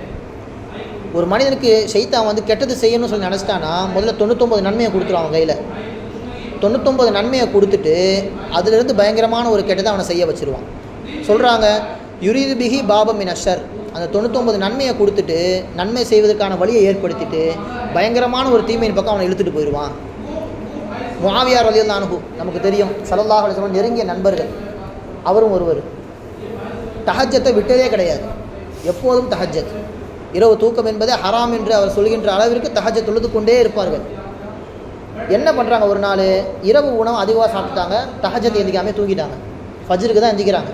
ஒரு மனிதனுக்கு ஷைத்தான் வந்து கெட்டது செய்யணும்னு சொல்லி நினச்சிட்டானா முதல்ல தொண்ணூத்தொம்பது நன்மையை கொடுத்துரும் அவன் கையில் தொண்ணூத்தொம்பது நன்மையை கொடுத்துட்டு அதிலிருந்து பயங்கரமான ஒரு கெட்டதை அவனை செய்ய வச்சிருவான் சொல்கிறாங்க யுரீது பிஹி பாபம் மின் அஷர் அந்த தொண்ணூத்தொம்பது நன்மையை கொடுத்துட்டு நன்மை செய்வதற்கான வழியை ஏற்படுத்திட்டு பயங்கரமான ஒரு தீமையின் பக்கம் அவனை இழுத்துட்டு போயிடுவான் முஆவியார் ரலியல்லாஹு அன்ஹு நமக்கு தெரியும் ஸல்லல்லாஹு அலைஹி வஸல்லம் நெருங்கிய நண்பர்கள் அவரும் ஒருவர் தஹஜத்தை விட்டதே கிடையாது எப்போதும் தஹஜத் இரவு தூக்கம் என்பதே ஹராம் என்று அவர் சொல்கின்ற அளவிற்கு தஹஜத் தொழுது கொண்டே இருப்பார்கள் என்ன பண்ணுறாங்க ஒரு நாள் இரவு உணவு அதிகமாக சாப்பிட்டாங்க தஹஜத் எந்திக்காமே தூங்கிட்டாங்க ஃபஜ்ருக்கு தான் எந்திக்கிறாங்க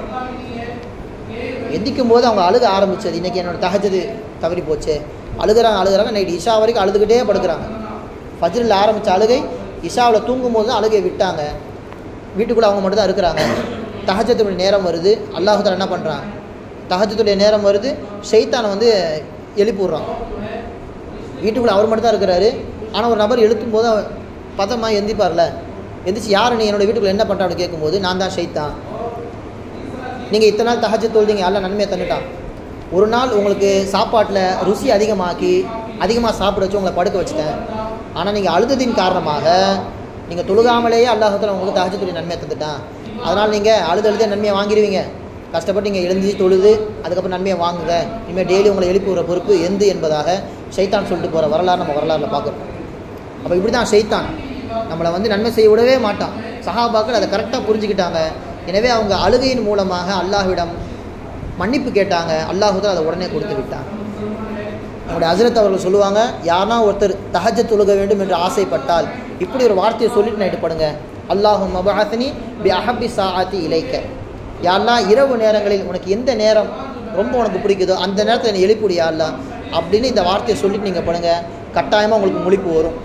எந்திக்கும் போது அவங்க அழுக ஆரம்பிச்சது இன்றைக்கி என்னோட தஹஜது தவறி போச்சு அழுகுறாங்க அழுகுறாங்க நைட் இஷா வரைக்கும் அழுதுகிட்டே படுக்கிறாங்க ஃபஜ்ரில் ஆரம்பித்த அழுகை இஷாவில் தூங்கும் போது தான் அழுகை விட்டாங்க வீட்டுக்குள்ளே அவங்க மட்டும் தான் இருக்கிறாங்க தஹஜத்துடைய நேரம் வருது அல்லாஹுத்தால என்ன பண்ணுறான் தஹஜத்துடைய நேரம் வருது ஷைத்தானை வந்து எழுப்பி விட்றான் வீட்டுக்குள்ளே அவர் மட்டும் தான் இருக்கிறாரு ஆனால் ஒரு நபர் எழுத்தும் போது அவர் பதமாக எந்திப்பார்ல எந்திரிச்சு யார் நீ என்னோட வீட்டுக்குள்ளே என்ன பண்ணுற அப்படின்னு கேட்கும்போது நான் தான் ஷைத்தான் நீங்கள் இத்தனை நாள் தஹஜத் தொழுதீங்க எல்லாம் நன்மையை தந்துட்டான் ஒரு நாள் உங்களுக்கு சாப்பாட்டில் ருசி அதிகமாக்கி அதிகமாக சாப்பிட வச்சு உங்களை படுக்க வச்சுட்டேன் ஆனால் நீங்கள் அழுததின் காரணமாக நீங்கள் தொழுகாமலேயே அல்லாஹத்தில் உங்களுக்கு தஹஜத்துடைய நன்மையை தந்துட்டான் அதனால் நீங்கள் அழுது அழுதே நன்மையை வாங்கிடுவீங்க கஷ்டப்பட்டு நீங்கள் எழுந்து தொழுது அதுக்கப்புறம் நன்மையை வாங்குங்க இனிமேல் டெய்லி உங்களை எழுப்பி விடுற பொறுப்பு எந்து என்பதாக ஷைத்தான் சொல்லிட்டு போகிற வரலாறு நம்ம வரலாறுல பார்க்குறோம் அப்போ இப்படி தான் ஷைத்தான் நம்மளை வந்து நன்மை செய்ய விடவே மாட்டான் சஹாபாக்கள் அதை கரெக்டாக புரிஞ்சுக்கிட்டாங்க எனவே அவங்க அழுகையின் மூலமாக அல்லாஹ்விடம் மன்னிப்பு கேட்டாங்க அல்லாஹுதான் அதை உடனே கொடுத்து விட்டான் நம்முடைய ஹசரத் அவர்கள் சொல்லுவாங்க யாருனா ஒருத்தர் தஹஜ தொழுக வேண்டும் என்று ஆசைப்பட்டால் இப்படி ஒரு வார்த்தையை சொல்லிட்டு நைட்டு படுங்க அல்லாஹும் மபாசனி பி அஹபி சாஆத்தி இலைக்க யாரெல்லாம் இரவு நேரங்களில் உனக்கு எந்த நேரம் ரொம்ப உனக்கு பிடிக்குதோ அந்த நேரத்தில் என்னை எழுப்பிடியா அல்லா அப்படின்னு இந்த வார்த்தையை சொல்லிட்டு நீங்கள் படுங்க கட்டாயமாக உங்களுக்கு முழிப்பு வரும்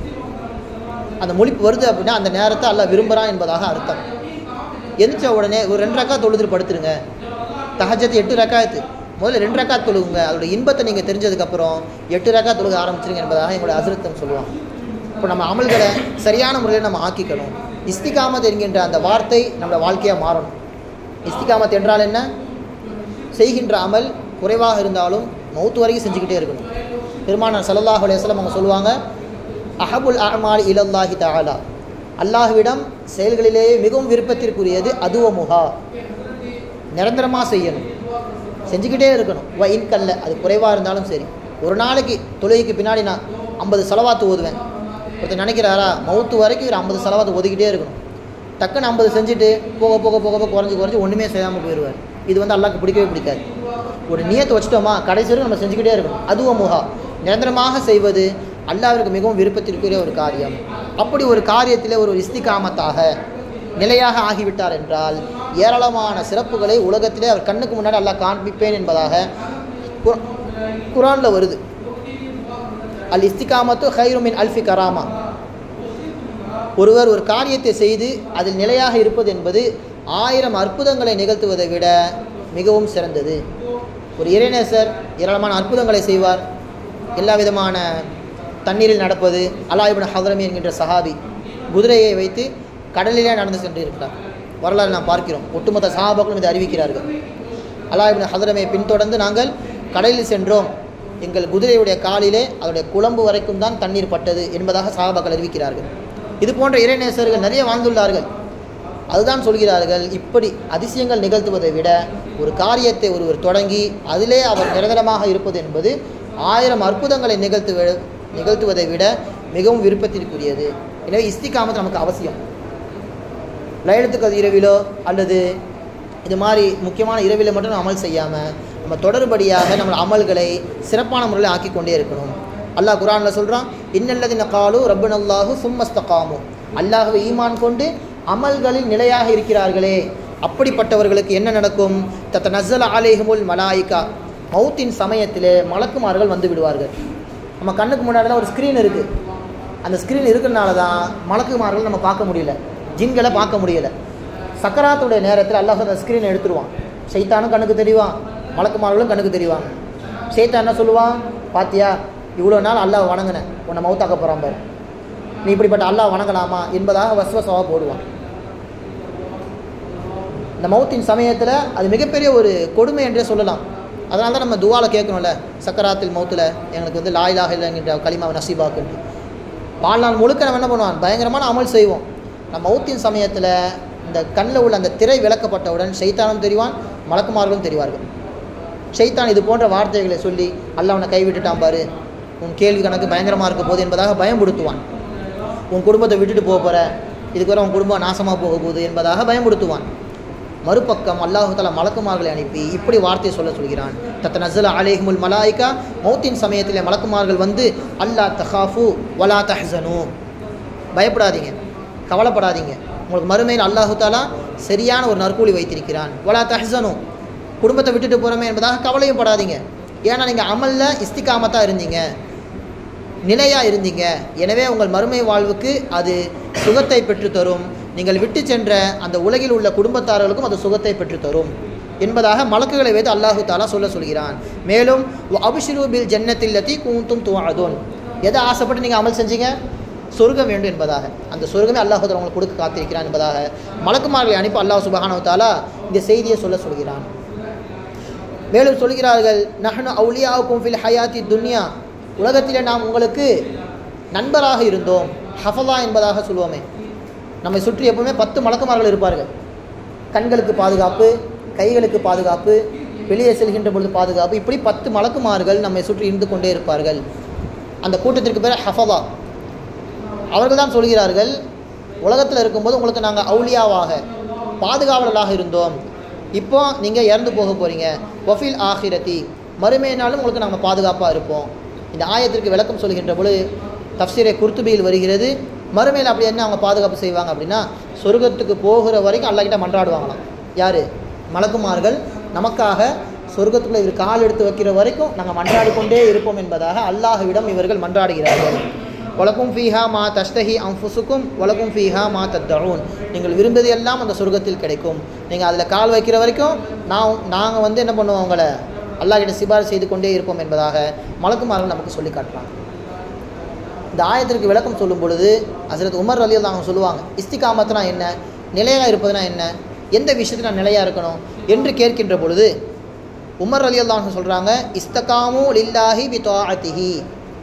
அந்த முழிப்பு வருது அப்படின்னா அந்த நேரத்தை அல்லாஹ் விரும்புகிறான் என்பதாக அர்த்தம் எந்திரிச்ச உடனே ஒரு ரெண்டு ரக்கா தொழுதுட்டு படுத்துருங்க தஹஜத் எட்டு ரக்காயத்து முதல்ல ரெண்டு ரக்கா தொழுகுங்க அதோட இன்பத்தை நீங்கள் தெரிஞ்சதுக்கப்புறம் எட்டு ரக்கா தொழுக ஆரம்பிச்சிருங்க என்பதாக எங்களுடைய அசுரத்தம் சொல்லுவாங்க இப்போ நம்ம அமல்களை சரியான முறையில் நம்ம ஆக்கிக்கணும் இஸ்திகாமத் என்கின்ற அந்த வார்த்தை நம்மளோட வாழ்க்கையாக மாறணும் இஸ்திகாமத் என்றால் என்ன செய்கின்ற அமல் குறைவாக இருந்தாலும் மௌத்து வரைக்கும் செஞ்சுக்கிட்டே இருக்கணும் பெருமானார் ஸல்லல்லாஹு அலைஹி வஸல்லம் அவங்க சொல்லுவாங்க அஹபுல் அமால் இலல்லாஹி தஆலா அல்லாஹ்விடம் செயல்களிலேயே மிகவும் விருப்பத்திற்குரியது அதுவமுகா நிரந்தரமாக செய்யணும் செஞ்சுக்கிட்டே இருக்கணும் வ இன்கல்ல அது குறைவாக இருந்தாலும் சரி ஒரு நாளைக்கு தொழுகைக்கு பின்னாடி நான் ஐம்பது செலவாத்து ஓதுவேன் ஒருத்தர் நினைக்கிறாரா மவுத்து வரைக்கும் ஒரு ஐம்பது செலவாத்து ஒதுக்கிட்டே இருக்கணும் டக்குன்னு ஐம்பது செஞ்சுட்டு போக போக போக போக குறைஞ்சி குறைஞ்சி ஒன்றுமே செய்யாமல் போயிடுவார் இது வந்து அல்லாஹ்க்கு பிடிக்கவே பிடிக்காது ஒரு நியத்தை வச்சுட்டோமா கடைசி வரைக்கும் நம்ம செஞ்சுக்கிட்டே இருக்கணும் அதுவும் முகா நிரந்தரமாக செய்வது அல்லாஹ்விற்கு மிகவும் விருப்பத்திற்குரிய ஒரு காரியம் அப்படி ஒரு காரியத்தில் ஒரு இஸ்திகாமத்தாக நிலையாக ஆகிவிட்டார் என்றால் ஏராளமான சிறப்புகளை உலகத்திலே அவர் கண்ணுக்கு முன்னாடி அல்லாஹ் காண்பிப்பேன் என்பதாக குர்- குர்ஆன்ல வருது அல் இஸ்திகாமத்து ஹைருமின் அல்ஃபி கராமா ஒருவர் ஒரு காரியத்தை செய்து அதில் நிலையாக இருப்பது என்பது ஆயிரம் அற்புதங்களை நிகழ்த்துவதை விட மிகவும் சிறந்தது ஒரு இறைநேசர் ஏராளமான அற்புதங்களை செய்வார் எல்லா விதமான தண்ணீரில் நடப்பது அலாயிபின் ஹதரமி என்கின்ற சஹாபி குதிரையை வைத்து கடலிலே நடந்து சென்று இருக்கிறார் வரலாறு நாம் பார்க்கிறோம் ஒட்டுமொத்த சஹாபாக்களும் இதை அறிவிக்கிறார்கள் அலாயிபின் ஹதரமை பின்தொடர்ந்து நாங்கள் கடலில் சென்றோம் எங்கள் குதிரையுடைய காலிலே அதனுடைய குழம்பு வரைக்கும் தான் தண்ணீர் பட்டது என்பதாக சஹாபாக்கள் அறிவிக்கிறார்கள் இது போன்ற இறைநேசர்கள் நிறைய வாழ்ந்துள்ளார்கள் அதுதான் சொல்கிறார்கள் இப்படி அதிசயங்கள் நிகழ்த்துவதை விட ஒரு காரியத்தை ஒருவர் தொடங்கி அதிலே அவர் நிரந்தரமாக இருப்பது என்பது ஆயிரம் அற்புதங்களை நிகழ்த்து நிகழ்த்துவதை விட மிகவும் விருப்பத்திற்குரியது எனவே இஸ்திகாமத் நமக்கு அவசியம் லைலத்துக்கு இரவிலோ அல்லது இது மாதிரி முக்கியமான இரவில மட்டும் நம்ம அமல் செய்யாமல் நம்ம தொடர்படியாக நம்ம அமல்களை சிறப்பான முறையில் ஆக்கி கொண்டே இருக்கணும் அல்லாஹ் குரானில் சொல்கிறான் இன்னல்லதின காலு ரப்புனல்லாஹு சும்மஸ்தகாமு அல்லாஹ்வை ஈமான் கொண்டு அமல்களில் நிலையாக இருக்கிறார்களே அப்படிப்பட்டவர்களுக்கு என்ன நடக்கும் தத்த நஸ்ஸல ஆலேஹமுல் மலாயிகா மௌத்தின் சமயத்திலே மலக்குமார்கள் வந்து விடுவார்கள் நம்ம கண்ணுக்கு முன்னாடி தான் ஒரு ஸ்க்ரீன் இருக்குது அந்த ஸ்க்ரீன் இருக்கிறனால தான் மலக்குமார்கள் நம்ம பார்க்க முடியல ஜின்களை பார்க்க முடியல சக்கராத்துடைய நேரத்தில் அல்லாஹ் அந்த ஸ்க்ரீனை எடுத்துருவான் சைத்தானும் கண்ணுக்கு தெரிவான் மலக்குமார்களும் கண்ணுக்கு தெரிவாங்க சைத்தான் என்ன சொல்லுவான் பாத்தியா இவ்வளோ நாள் அல்லாஹ் வணங்கினேன் உன்னை மௌத்தாக்க போகிறான் பாரு நீ இப்படிப்பட்ட அல்லாஹ் வணங்கலாமா என்பதாக வஸ்வசவாக போடுவான் இந்த மௌத்தின் சமயத்தில் அது மிகப்பெரிய ஒரு கொடுமை என்றே சொல்லலாம் அதனால தான் நம்ம துவால கேட்கணும்ல சக்கராத்தில் மௌத்தில் எங்களுக்கு வந்து லாயிலாக இல்லைங்கிற களிமாவை நசீபாக்குன்ட்டு வாழ்நாள் முழுக்க நம்ம என்ன பண்ணுவான் பயங்கரமான அமல் செய்வோம் நம்ம மௌத்தின் சமயத்தில் இந்த கண்ணில் உள்ள அந்த திரை விளக்கப்பட்டவுடன் ஷைத்தானும் தெரிவான் மலக்குமார்களும் தெரிவார்கள் ஷைத்தான் இது போன்ற வார்த்தைகளை சொல்லி அல்லாஹ் அவனை கைவிட்டுட்டான் பாரு உன் கேள்வி கணக்கு பயங்கரமாக இருக்க போது என்பதாக பயம்படுத்துவான் உன் குடும்பத்தை விட்டுட்டு போக போகிற இதுக்கு வர உன் குடும்பம் நாசமாக போக போகுது என்பதாக பயமுறுத்துவான் மறுபக்கம் அல்லாஹு தலா மலக்குமார்களை அனுப்பி இப்படி வார்த்தையை சொல்ல சொல்கிறான் தத்த நசல அலேஹமுல் மலாய்கா மௌத்தின் சமயத்தில் மலக்குமார்கள் வந்து அல்லா தஹாஃபு வலா தஹசனு பயப்படாதீங்க கவலைப்படாதீங்க உங்களுக்கு மறுமையில் அல்லாஹு தாலா சரியான ஒரு நற்கூலி வைத்திருக்கிறான் வலா தஹசனு குடும்பத்தை விட்டுட்டு போகிறோமே என்பதாக கவலையும் படாதீங்க ஏன்னா நீங்கள் அமலில் இஸ்திகாமத்தாக இருந்தீங்க நிலையாக இருந்தீங்க எனவே உங்கள் மறுமை வாழ்வுக்கு அது சுகத்தை பெற்றுத்தரும் நீங்கள் விட்டு சென்ற அந்த உலகில் உள்ள குடும்பத்தார்களுக்கும் அது சுகத்தை பெற்றுத்தரும் என்பதாக மலக்குகளை வைத்து அல்லாஹு தாலா சொல்ல சொல்கிறான் மேலும் அபிஷிரு பில் ஜன்னத்தில்லத்தி கூந்தும் துவாதோன் எதை ஆசைப்பட்டு நீங்கள் அமல் செஞ்சீங்க சொர்க்கம் வேண்டும் என்பதாக அந்த சொர்க்கமே அல்லாஹு தாலா உங்களுக்கு கொடுக்க காத்திருக்கிறான் என்பதாக மலக்குமார்களை அனுப்பி அல்லாஹ் சுபஹானு தாலா இந்த செய்தியை சொல்ல சொல்கிறான் மேலும் சொல்கிறார்கள் நஹ்னு அவுலியாவுக்கும் ஃபில் ஹயாத்தி துன்யா உலகத்திலே நாம் உங்களுக்கு நண்பராக இருந்தோம் ஹஃபலா என்பதாக சொல்லுவோமே நம்மை சுற்றி எப்பவுமே பத்து மலக்குமார்கள் இருப்பார்கள் கண்களுக்கு பாதுகாப்பு கைகளுக்கு பாதுகாப்பு வெளியே செல்கின்ற பொழுது பாதுகாப்பு இப்படி பத்து மலக்குமார்கள் நம்மை சுற்றி இருந்து கொண்டே இருப்பார்கள் அந்த கூட்டத்திற்கு பேர் ஹஃபலா அவர்கள் தான் சொல்கிறார்கள் உலகத்தில் இருக்கும்போது உங்களுக்கு நாங்கள் அவுலியாவாக பாதுகாவலராக இருந்தோம் இப்போ நீங்கள் இறந்து போக போகிறீங்க வஃபில் ஆஹிரதி மறுமையினாலும் உங்களுக்கு நாங்கள் பாதுகாப்பாக இருப்போம் இந்த ஆயத்திற்கு விளக்கம் சொல்கின்ற பொழுது தப்சீரை குர்த்துபியில் வருகிறது மறுமையில் அப்படி என்ன அவங்க பாதுகாப்பு செய்வாங்க அப்படின்னா சொர்க்கத்துக்கு போகிற வரைக்கும் அல்லாஹ்கிட்ட மன்றாடுவாங்களாம் யார் மலக்குமார்கள் நமக்காக சொர்க்கத்துக்குள்ள இவர் கால் எடுத்து வைக்கிற வரைக்கும் நாங்கள் மன்றாடி கொண்டே இருப்போம் என்பதாக அல்லாஹ்விடம் இவர்கள் மன்றாடுகிறார்கள் வலக்கும் ஃபீஹா மா தஸ்தஹி அம்ஃபுசுக்கும் வலக்கும் ஃபீஹா மா தத்தூன் நீங்கள் விரும்புவது எல்லாம் அந்த சொர்க்கத்தில் கிடைக்கும் நீங்கள் அதில் கால் வைக்கிற வரைக்கும் நான் நாங்கள் வந்து என்ன பண்ணுவோம் உங்களை அல்லாஹ்கிட்ட சிபாரிசு செய்து கொண்டே இருப்போம் என்பதாக மலக்குமார்கள் நமக்கு சொல்லி காட்டுறாங்க இந்த ஆயத்திற்கு விளக்கம் சொல்லும் பொழுது ஹசரத் உமர் அலியில் அவங்க சொல்லுவாங்க இஸ்திகாமத்னா என்ன நிலையாக இருப்பதுனா என்ன எந்த விஷயத்தில் நான் நிலையாக இருக்கணும் என்று கேட்கின்ற பொழுது உமர் அலி அல்லாஹ் சொல்கிறாங்க இஸ்தகாமு லில்லாஹி பி தாஅத்திஹி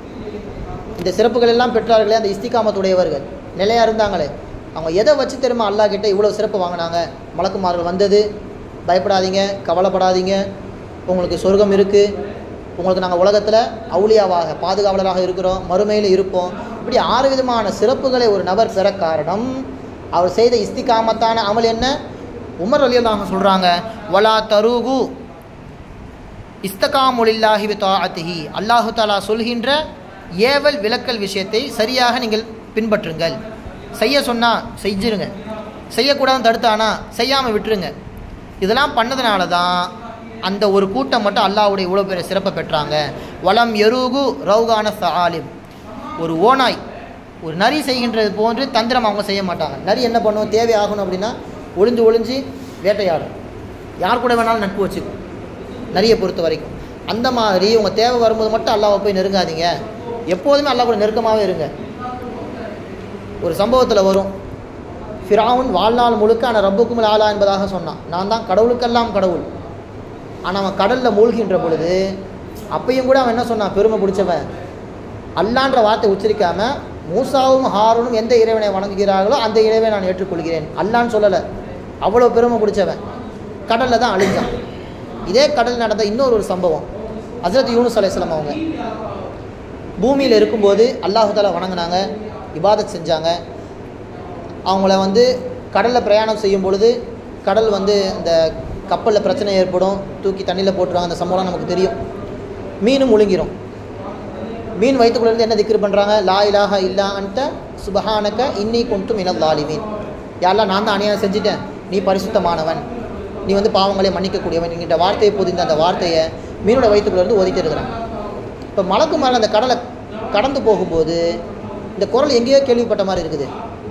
இந்த சிறப்புகள் எல்லாம் பெற்றார்களே அந்த இஸ்திகாமத்துடையவர்கள் நிலையாக இருந்தாங்களே அவங்க எதை வச்சு தெரியுமா அல்லாஹ் கிட்ட இவ்வளோ சிறப்பு வாங்கினாங்க மலக்குமார்கள் வந்தது பயப்படாதீங்க கவலைப்படாதீங்க உங்களுக்கு சொர்க்கம் இருக்குது உங்களுக்கு நாங்கள் உலகத்தில் அவுளியாவாக பாதுகாவலராக இருக்கிறோம் மறுமையில் இருப்போம் இப்படி ஆறு விதமான சிறப்புகளை ஒரு நபர் பெற காரணம் அவர் செய்த இஸ்திகாமத்தான அமல் என்ன உமர் அலியல்லாங்க சொல்கிறாங்க வலா தருகு இஸ்தகாமுலில்லாஹி தாஅத்திஹி அல்லாஹு தாலா சொல்கின்ற ஏவல் விளக்கல் விஷயத்தை சரியாக நீங்கள் பின்பற்றுங்கள் செய்ய சொன்னால் செஞ்சிருங்க செய்யக்கூடாதுன்னு தடுத்தானா செய்யாமல் விட்டுருங்க இதெல்லாம் பண்ணதுனால தான் அந்த ஒரு கூட்டம் மட்டும் அல்லாஹ்வுடைய இவ்வளோ பெரிய சிறப்பை பெற்றாங்க வலம் எருகு ரவுகான சாலிம் ஒரு ஓனாய் ஒரு நரி செய்கின்றது போன்று தந்திரம் அவங்க செய்ய மாட்டாங்க நரி என்ன பண்ணும் தேவை ஆகணும் அப்படின்னா ஒளிஞ்சு ஒளிஞ்சு வேட்டையாடும் யார் கூட வேணாலும் நட்பு வச்சுக்கும் நரியை பொறுத்த வரைக்கும் அந்த மாதிரி உங்கள் தேவை வரும்போது மட்டும் அல்லாவை போய் நெருங்காதீங்க எப்போதுமே அல்லாஹ் கூட நெருக்கமாகவே இருங்க ஒரு சம்பவத்தில் வரும் ஃபிராவுன் வாழ்நாள் முழுக்க ஆனால் ரப்புக்கும் ஆலா என்பதாக சொன்னான் நான் தான் கடவுளுக்கெல்லாம் கடவுள் ஆனால் அவன் கடலில் மூழ்கின்ற பொழுது அப்பையும் கூட அவன் என்ன சொன்னான் பெருமை பிடிச்சவன் அல்லான்ற வார்த்தை உச்சரிக்காம மூசாவும் ஹாரூனும் எந்த இறைவனை வணங்குகிறார்களோ அந்த இறைவனை நான் ஏற்றுக்கொள்கிறேன் அல்லான்னு சொல்லலை அவ்வளோ பெருமை பிடிச்சவன் கடலில் தான் அழிஞ்சான் இதே கடல் நடந்த இன்னொரு ஒரு சம்பவம் ஹசரத் யூனுஸ் அலையாம் அவங்க பூமியில் இருக்கும்போது அல்லாஹு தாலா வணங்கினாங்க இபாதத் செஞ்சாங்க அவங்கள வந்து கடலில் பிரயாணம் செய்யும் பொழுது கடல் வந்து அந்த கப்பலில் பிரச்சனை ஏற்படும் தூக்கி தண்ணியில் போட்டுருவாங்க அந்த சம்பவம் நமக்கு தெரியும் மீனும் முழுங்கிரும் மீன் வயிற்றுக்குள்ளேருந்து என்ன திக்ரு பண்ணுறாங்க லா இலாஹ இல்லா அன்ட்ட சுபஹானக்க இன்னி கொண்டும் இனல் லாலிமீன் யாரெல்லாம் நான் தான் அநியாயம் செஞ்சுட்டேன் நீ பரிசுத்தமானவன் நீ வந்து பாவங்களை மன்னிக்கக்கூடியவன் என்கின்ற வார்த்தையை பொதிந்த அந்த வார்த்தையை மீனோட வயிற்றுக்குள்ளேருந்து ஒதுக்கி இருக்கிறான் இப்போ மலக்கு மேலே அந்த கடலை கடந்து போகும்போது இந்த குரல் எங்கேயோ கேள்விப்பட்ட மாதிரி இருக்குது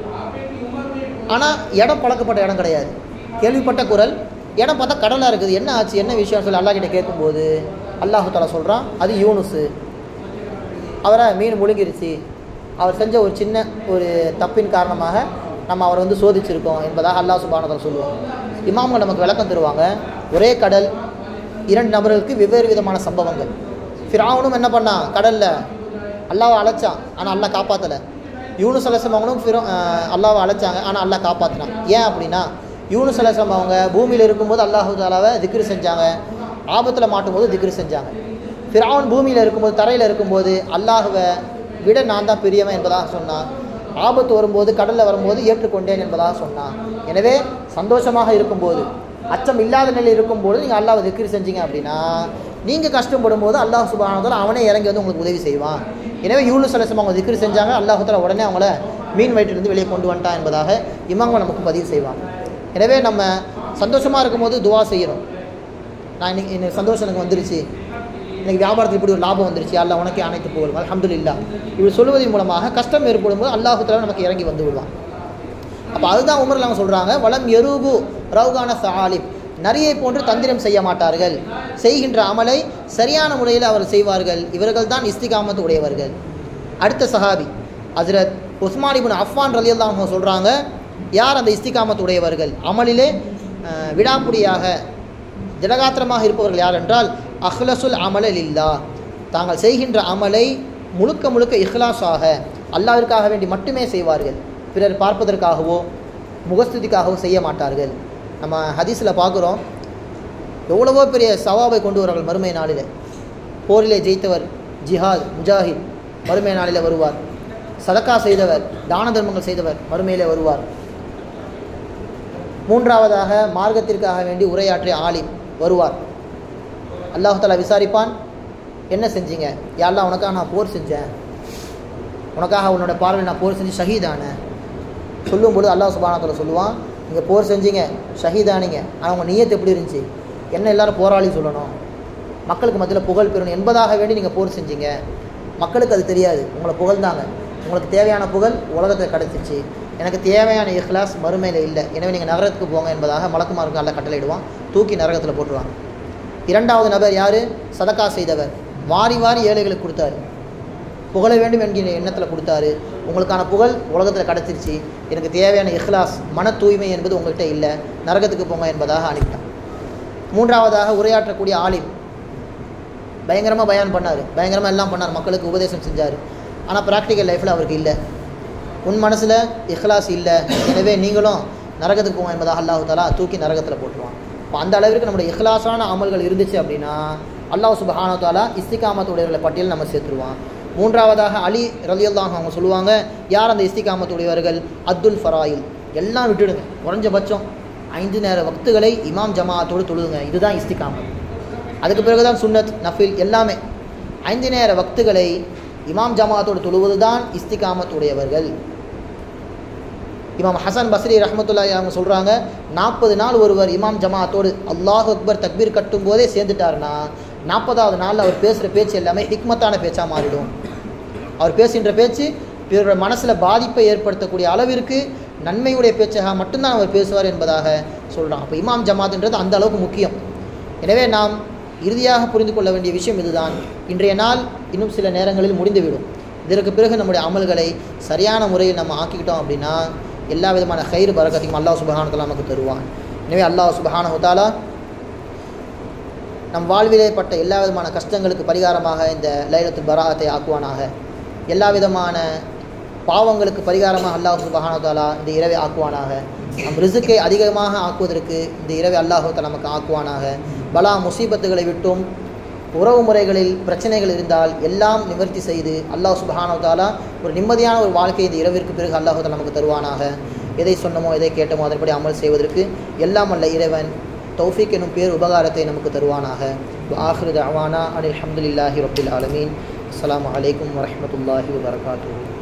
ஆனால் இடம் பழக்கப்பட்ட இடம் கிடையாது கேள்விப்பட்ட குரல் இடம் பார்த்தா கடலாக இருக்குது என்ன ஆச்சு என்ன விஷயம் சொல்லி அல்லாஹ் கிட்ட கேட்கும்போது அல்லாஹு தாலா சொல்கிறான் அது யூனுஸு அவரை மீன் முழுங்கிருச்சு அவர் செஞ்ச ஒரு சின்ன ஒரு தப்பின் காரணமாக நம்ம அவரை வந்து சோதிச்சிருக்கோம் என்பதாக அல்லாஹ் சுபானத்தில் சொல்லுவோம் இமாம்கள் நமக்கு விளக்கம் தருவாங்க ஒரே கடல் இரண்டு நபர்களுக்கு வெவ்வேறு விதமான சம்பவங்கள் ஃபிராவனும் என்ன பண்ணான் கடலில் அல்லாவை அழைச்சான் ஆனால் அல்லாஹ் காப்பாற்றலை யூனுஸ் அலசம் அவங்களும் ஃபிரோ அல்லாவை அழைச்சாங்க ஆனால் அல்லாஹ் காப்பாற்றினான் ஏன் அப்படின்னா யூனுஸ் அலசம் அவங்க பூமியில் இருக்கும்போது அல்லாஹு தாலாவை திக்ரு செஞ்சாங்க ஆபத்தில் மாட்டும்போது திக்ரு செஞ்சாங்க ஃபிராவன் பூமியில் இருக்கும்போது தரையில் இருக்கும்போது அல்லாஹுவை விட நான் தான் பெரியவன் என்பதாக சொன்னான் ஆபத்து வரும்போது கடலில் வரும்போது ஏற்றுக்கொண்டேன் என்பதாக சொன்னான் எனவே சந்தோஷமாக இருக்கும்போது அச்சம் இல்லாத நிலையில் இருக்கும்போது நீங்கள் அல்லாஹ் திக்ரி செஞ்சீங்க அப்படின்னா நீங்கள் கஷ்டப்படும் போது அல்லாஹ் சுபானதால் அவனே இறங்கி வந்து உங்களுக்கு உதவி செய்வான் எனவே யூனு சலசம் அவங்க திக்ரி செஞ்சாங்க அல்லாஹால உடனே அவங்கள மீன் வயிற்றிலிருந்து வெளியே கொண்டு வந்துட்டான் என்பதாக இமாங்க நமக்கு பதிவு செய்வாங்க எனவே நம்ம சந்தோஷமாக இருக்கும்போது துவா செய்யணும் நான் இன்னைக்கு எனக்கு சந்தோஷம் எனக்கு வந்துருச்சு எனக்கு வியாபாரத்தில் இப்படி ஒரு லாபம் வந்துருச்சு அல்ல உனக்கே அனைத்து புகழும் அல்ஹம்துலில்லா இப்படி சொல்வதன் மூலமாக கஷ்டம் ஏற்படும் போது அல்லாஹுத்தால நமக்கு இறங்கி வந்து விடுவான் அப்போ அதுதான் உமரில் அவங்க சொல்கிறாங்க வலம் எருகு ரவுகான சஹாலிப் நரியை போன்று தந்திரம் செய்ய மாட்டார்கள் செய்கின்ற அமலை சரியான முறையில் அவர் செய்வார்கள் இவர்கள் தான் இஸ்திகாமத்து உடையவர்கள் அடுத்த சஹாபி ஹஜ்ரத் உஸ்மான் இப்னு அஃபான் ரலியல்லாஹு அவங்க சொல்கிறாங்க யார் அந்த இஸ்திகாமத்து உடையவர்கள் அமலிலே அஹ், விடாப்புடியாக திடகாத்திரமாக இருப்பவர்கள் யார் என்றால் அஹ்லசுல் அமலல் இல்லா தாங்கள் செய்கின்ற அமலை முழுக்க முழுக்க இஹ்லாஸாக அல்லாவிற்காக வேண்டி மட்டுமே செய்வார்கள் பிறர் பார்ப்பதற்காகவோ முகஸ்துதிக்காகவோ செய்ய மாட்டார்கள் நம்ம ஹதீஸில் பார்க்குறோம் எவ்வளவோ பெரிய சவாபை கொண்டு வருவார்கள் மறுமை நாளில் போரிலே ஜெயித்தவர் ஜிஹாத் முஜாஹித் மறுமை நாளில் வருவார் சதக்கா செய்தவர் தான தர்மங்கள் செய்தவர் மறுமையிலே வருவார் மூன்றாவதாக மார்க்கத்திற்காக வேண்டி உரையாற்றிய ஆலிம் வருவார் அல்லாஹ் தஆலா விசாரிப்பான் என்ன செஞ்சீங்க யாரெல்லாம் உனக்காக நான் போர் செஞ்சேன் உனக்காக உன்னோட பார்வையில் நான் போர் செஞ்சு ஷஹீதானேன் சொல்லும்பொழுது அல்லாஹ் சுபானத்தில் சொல்லுவான் நீங்கள் போர் செஞ்சீங்க ஷஹீதானீங்க ஆனால் உங்கள் நியத்து எப்படி இருந்துச்சு என்ன எல்லாரும் போராளி சொல்லணும் மக்களுக்கு மத்தியில் புகழ் பெறணும் என்பதாக வேண்டி நீங்கள் போர் செஞ்சீங்க மக்களுக்கு அது தெரியாது உங்களை புகழ்ந்தாங்க உங்களுக்கு தேவையான புகழ் உலகத்தில் கிடச்சிச்சு எனக்கு தேவையான இஹ்லாஸ் மறுமையில் இல்லை எனவே நீங்கள் நரகத்துக்கு போங்க என்பதாக மலக்குமாருக்கு அல்ல கட்டளையிடுவான் தூக்கி நரகத்தில் போட்டுருவாங்க இரண்டாவது நபர் யார் சதக்கா செய்தவர் வாரி வாரி ஏழைகளுக்கு கொடுத்தாரு புகழ வேண்டும் என்கிற எண்ணத்தில் கொடுத்தாரு உங்களுக்கான புகழ் உலகத்தில் கிடச்சிருச்சு எனக்கு தேவையான இஹ்லாஸ் மன தூய்மை என்பது உங்கள்கிட்ட இல்லை நரகத்துக்கு போங்க என்பதாக அனுப்பிட்டான் மூன்றாவதாக உரையாற்றக்கூடிய ஆலிம் பயங்கரமாக பயான் பண்ணார் பயங்கரமாக எல்லாம் பண்ணார் மக்களுக்கு உபதேசம் செஞ்சார் ஆனால் ப்ராக்டிக்கல் லைஃப்பில் அவருக்கு இல்லை உன் மனசில் இஹ்லாஸ் இல்லை எனவே நீங்களும் நரகத்துக்கு போங்க என்பதாக அல்லாஹ் தாலா தூக்கி நரகத்தில் போட்டுருவான் இப்போ அந்த அளவிற்கு நம்முடைய இஹ்லாஸான அமல்கள் இருந்துச்சு அப்படின்னா அல்லாஹ் சுபஹானு தாலா இஸ்திகாமத்துடையவர்களை பட்டியல் நம்ம சேர்த்துருவான் மூன்றாவதாக அலி ரலியல்லாஹு அவங்க சொல்லுவாங்க யார் அந்த இஸ்திகாமத்துடையவர்கள் அப்துல் ஃபராயில் எல்லாம் விட்டுடுங்க குறைஞ்சபட்சம் ஐந்து நேர வக்துகளை இமாம் ஜமாஅத்தோடு தொழுதுங்க இதுதான் இஸ்திகாமத் அதுக்கு பிறகுதான் சுன்னத் நஃபில் எல்லாமே ஐந்து நேர வக்துகளை இமாம் ஜமாஅத்தோடு தொழுவது தான் இஸ்திகாமத் உடையவர்கள் இமாம் ஹசன் பஸ்ரி ரஹ்மத்துல்லாஹி அவங்க சொல்கிறாங்க நாற்பது நாள் ஒருவர் இமாம் ஜமாஅத்தோடு அல்லாஹ் அக்பர் தக்பீர் கட்டும் போதே சேர்ந்துட்டாருன்னா நாற்பதாவது நாளில் அவர் பேசுகிற பேச்சு எல்லாமே ஹிக்மத்தான பேச்சாக மாறிடும் அவர் பேசுகின்ற பேச்சு பிறரோட மனசில் பாதிப்பை ஏற்படுத்தக்கூடிய அளவிற்கு நன்மையுடைய பேச்சாக மட்டும்தான் அவர் பேசுவார் என்பதாக சொல்கிறான் அப்போ இமாம் ஜமாத்ன்றது அந்த அளவுக்கு முக்கியம் எனவே நாம் இறுதியாக புரிந்து கொள்ள வேண்டிய விஷயம் இதுதான் இன்றைய நாள் இன்னும் சில நேரங்களில் முடிந்துவிடும் இதற்கு பிறகு நம்முடைய அமல்களை சரியான முறையில் நம்ம ஆக்கிக்கிட்டோம் அப்படின்னா எல்லா விதமான கயிறு பரக்கத்தையும் அல்லாஹ் சுபஹானத்தாலா நமக்கு தருவான் எனவே அல்லாஹ் சுபஹானஹுத்தாலா நம் வாழ்விலே பட்ட எல்லா விதமான கஷ்டங்களுக்கு பரிகாரமாக இந்த லைலத்து பராத்தை ஆக்குவானாக எல்லா விதமான பாவங்களுக்கு பரிகாரமாக அல்லாஹ் சுபஹானத்தாலா இந்த இரவை ஆக்குவானாக நம் ரிசுக்கை அதிகமாக ஆக்குவதற்கு இந்த இரவை அல்லாஹு நமக்கு ஆக்குவானாக பலா முசீபத்துகளை விட்டும் உறவு முறைகளில் பிரச்சனைகள் இருந்தால் எல்லாம் நிவர்த்தி செய்து அல்லாஹ் சுபஹானஹு தஆலா ஒரு நிம்மதியான ஒரு வாழ்க்கை இந்த இரவிற்கு பிறகு அல்லாஹு தஆலா நமக்கு தருவானாக எதை சொன்னமோ எதை கேட்டோமோ அதன்படி அமல் செய்வதற்கு எல்லாம் அல்ல இறைவன் தௌஃபீக் எனும் பேர் உபகாரத்தை நமக்கு தருவானாக ஆஹிரு அவானா அனில் அஹமதுல்லாஹி ரபில் ஆலமீன் அஸ்ஸலாமு அலைக்கும் வரஹ்மத்துல்லாஹி வபரகாத்துஹு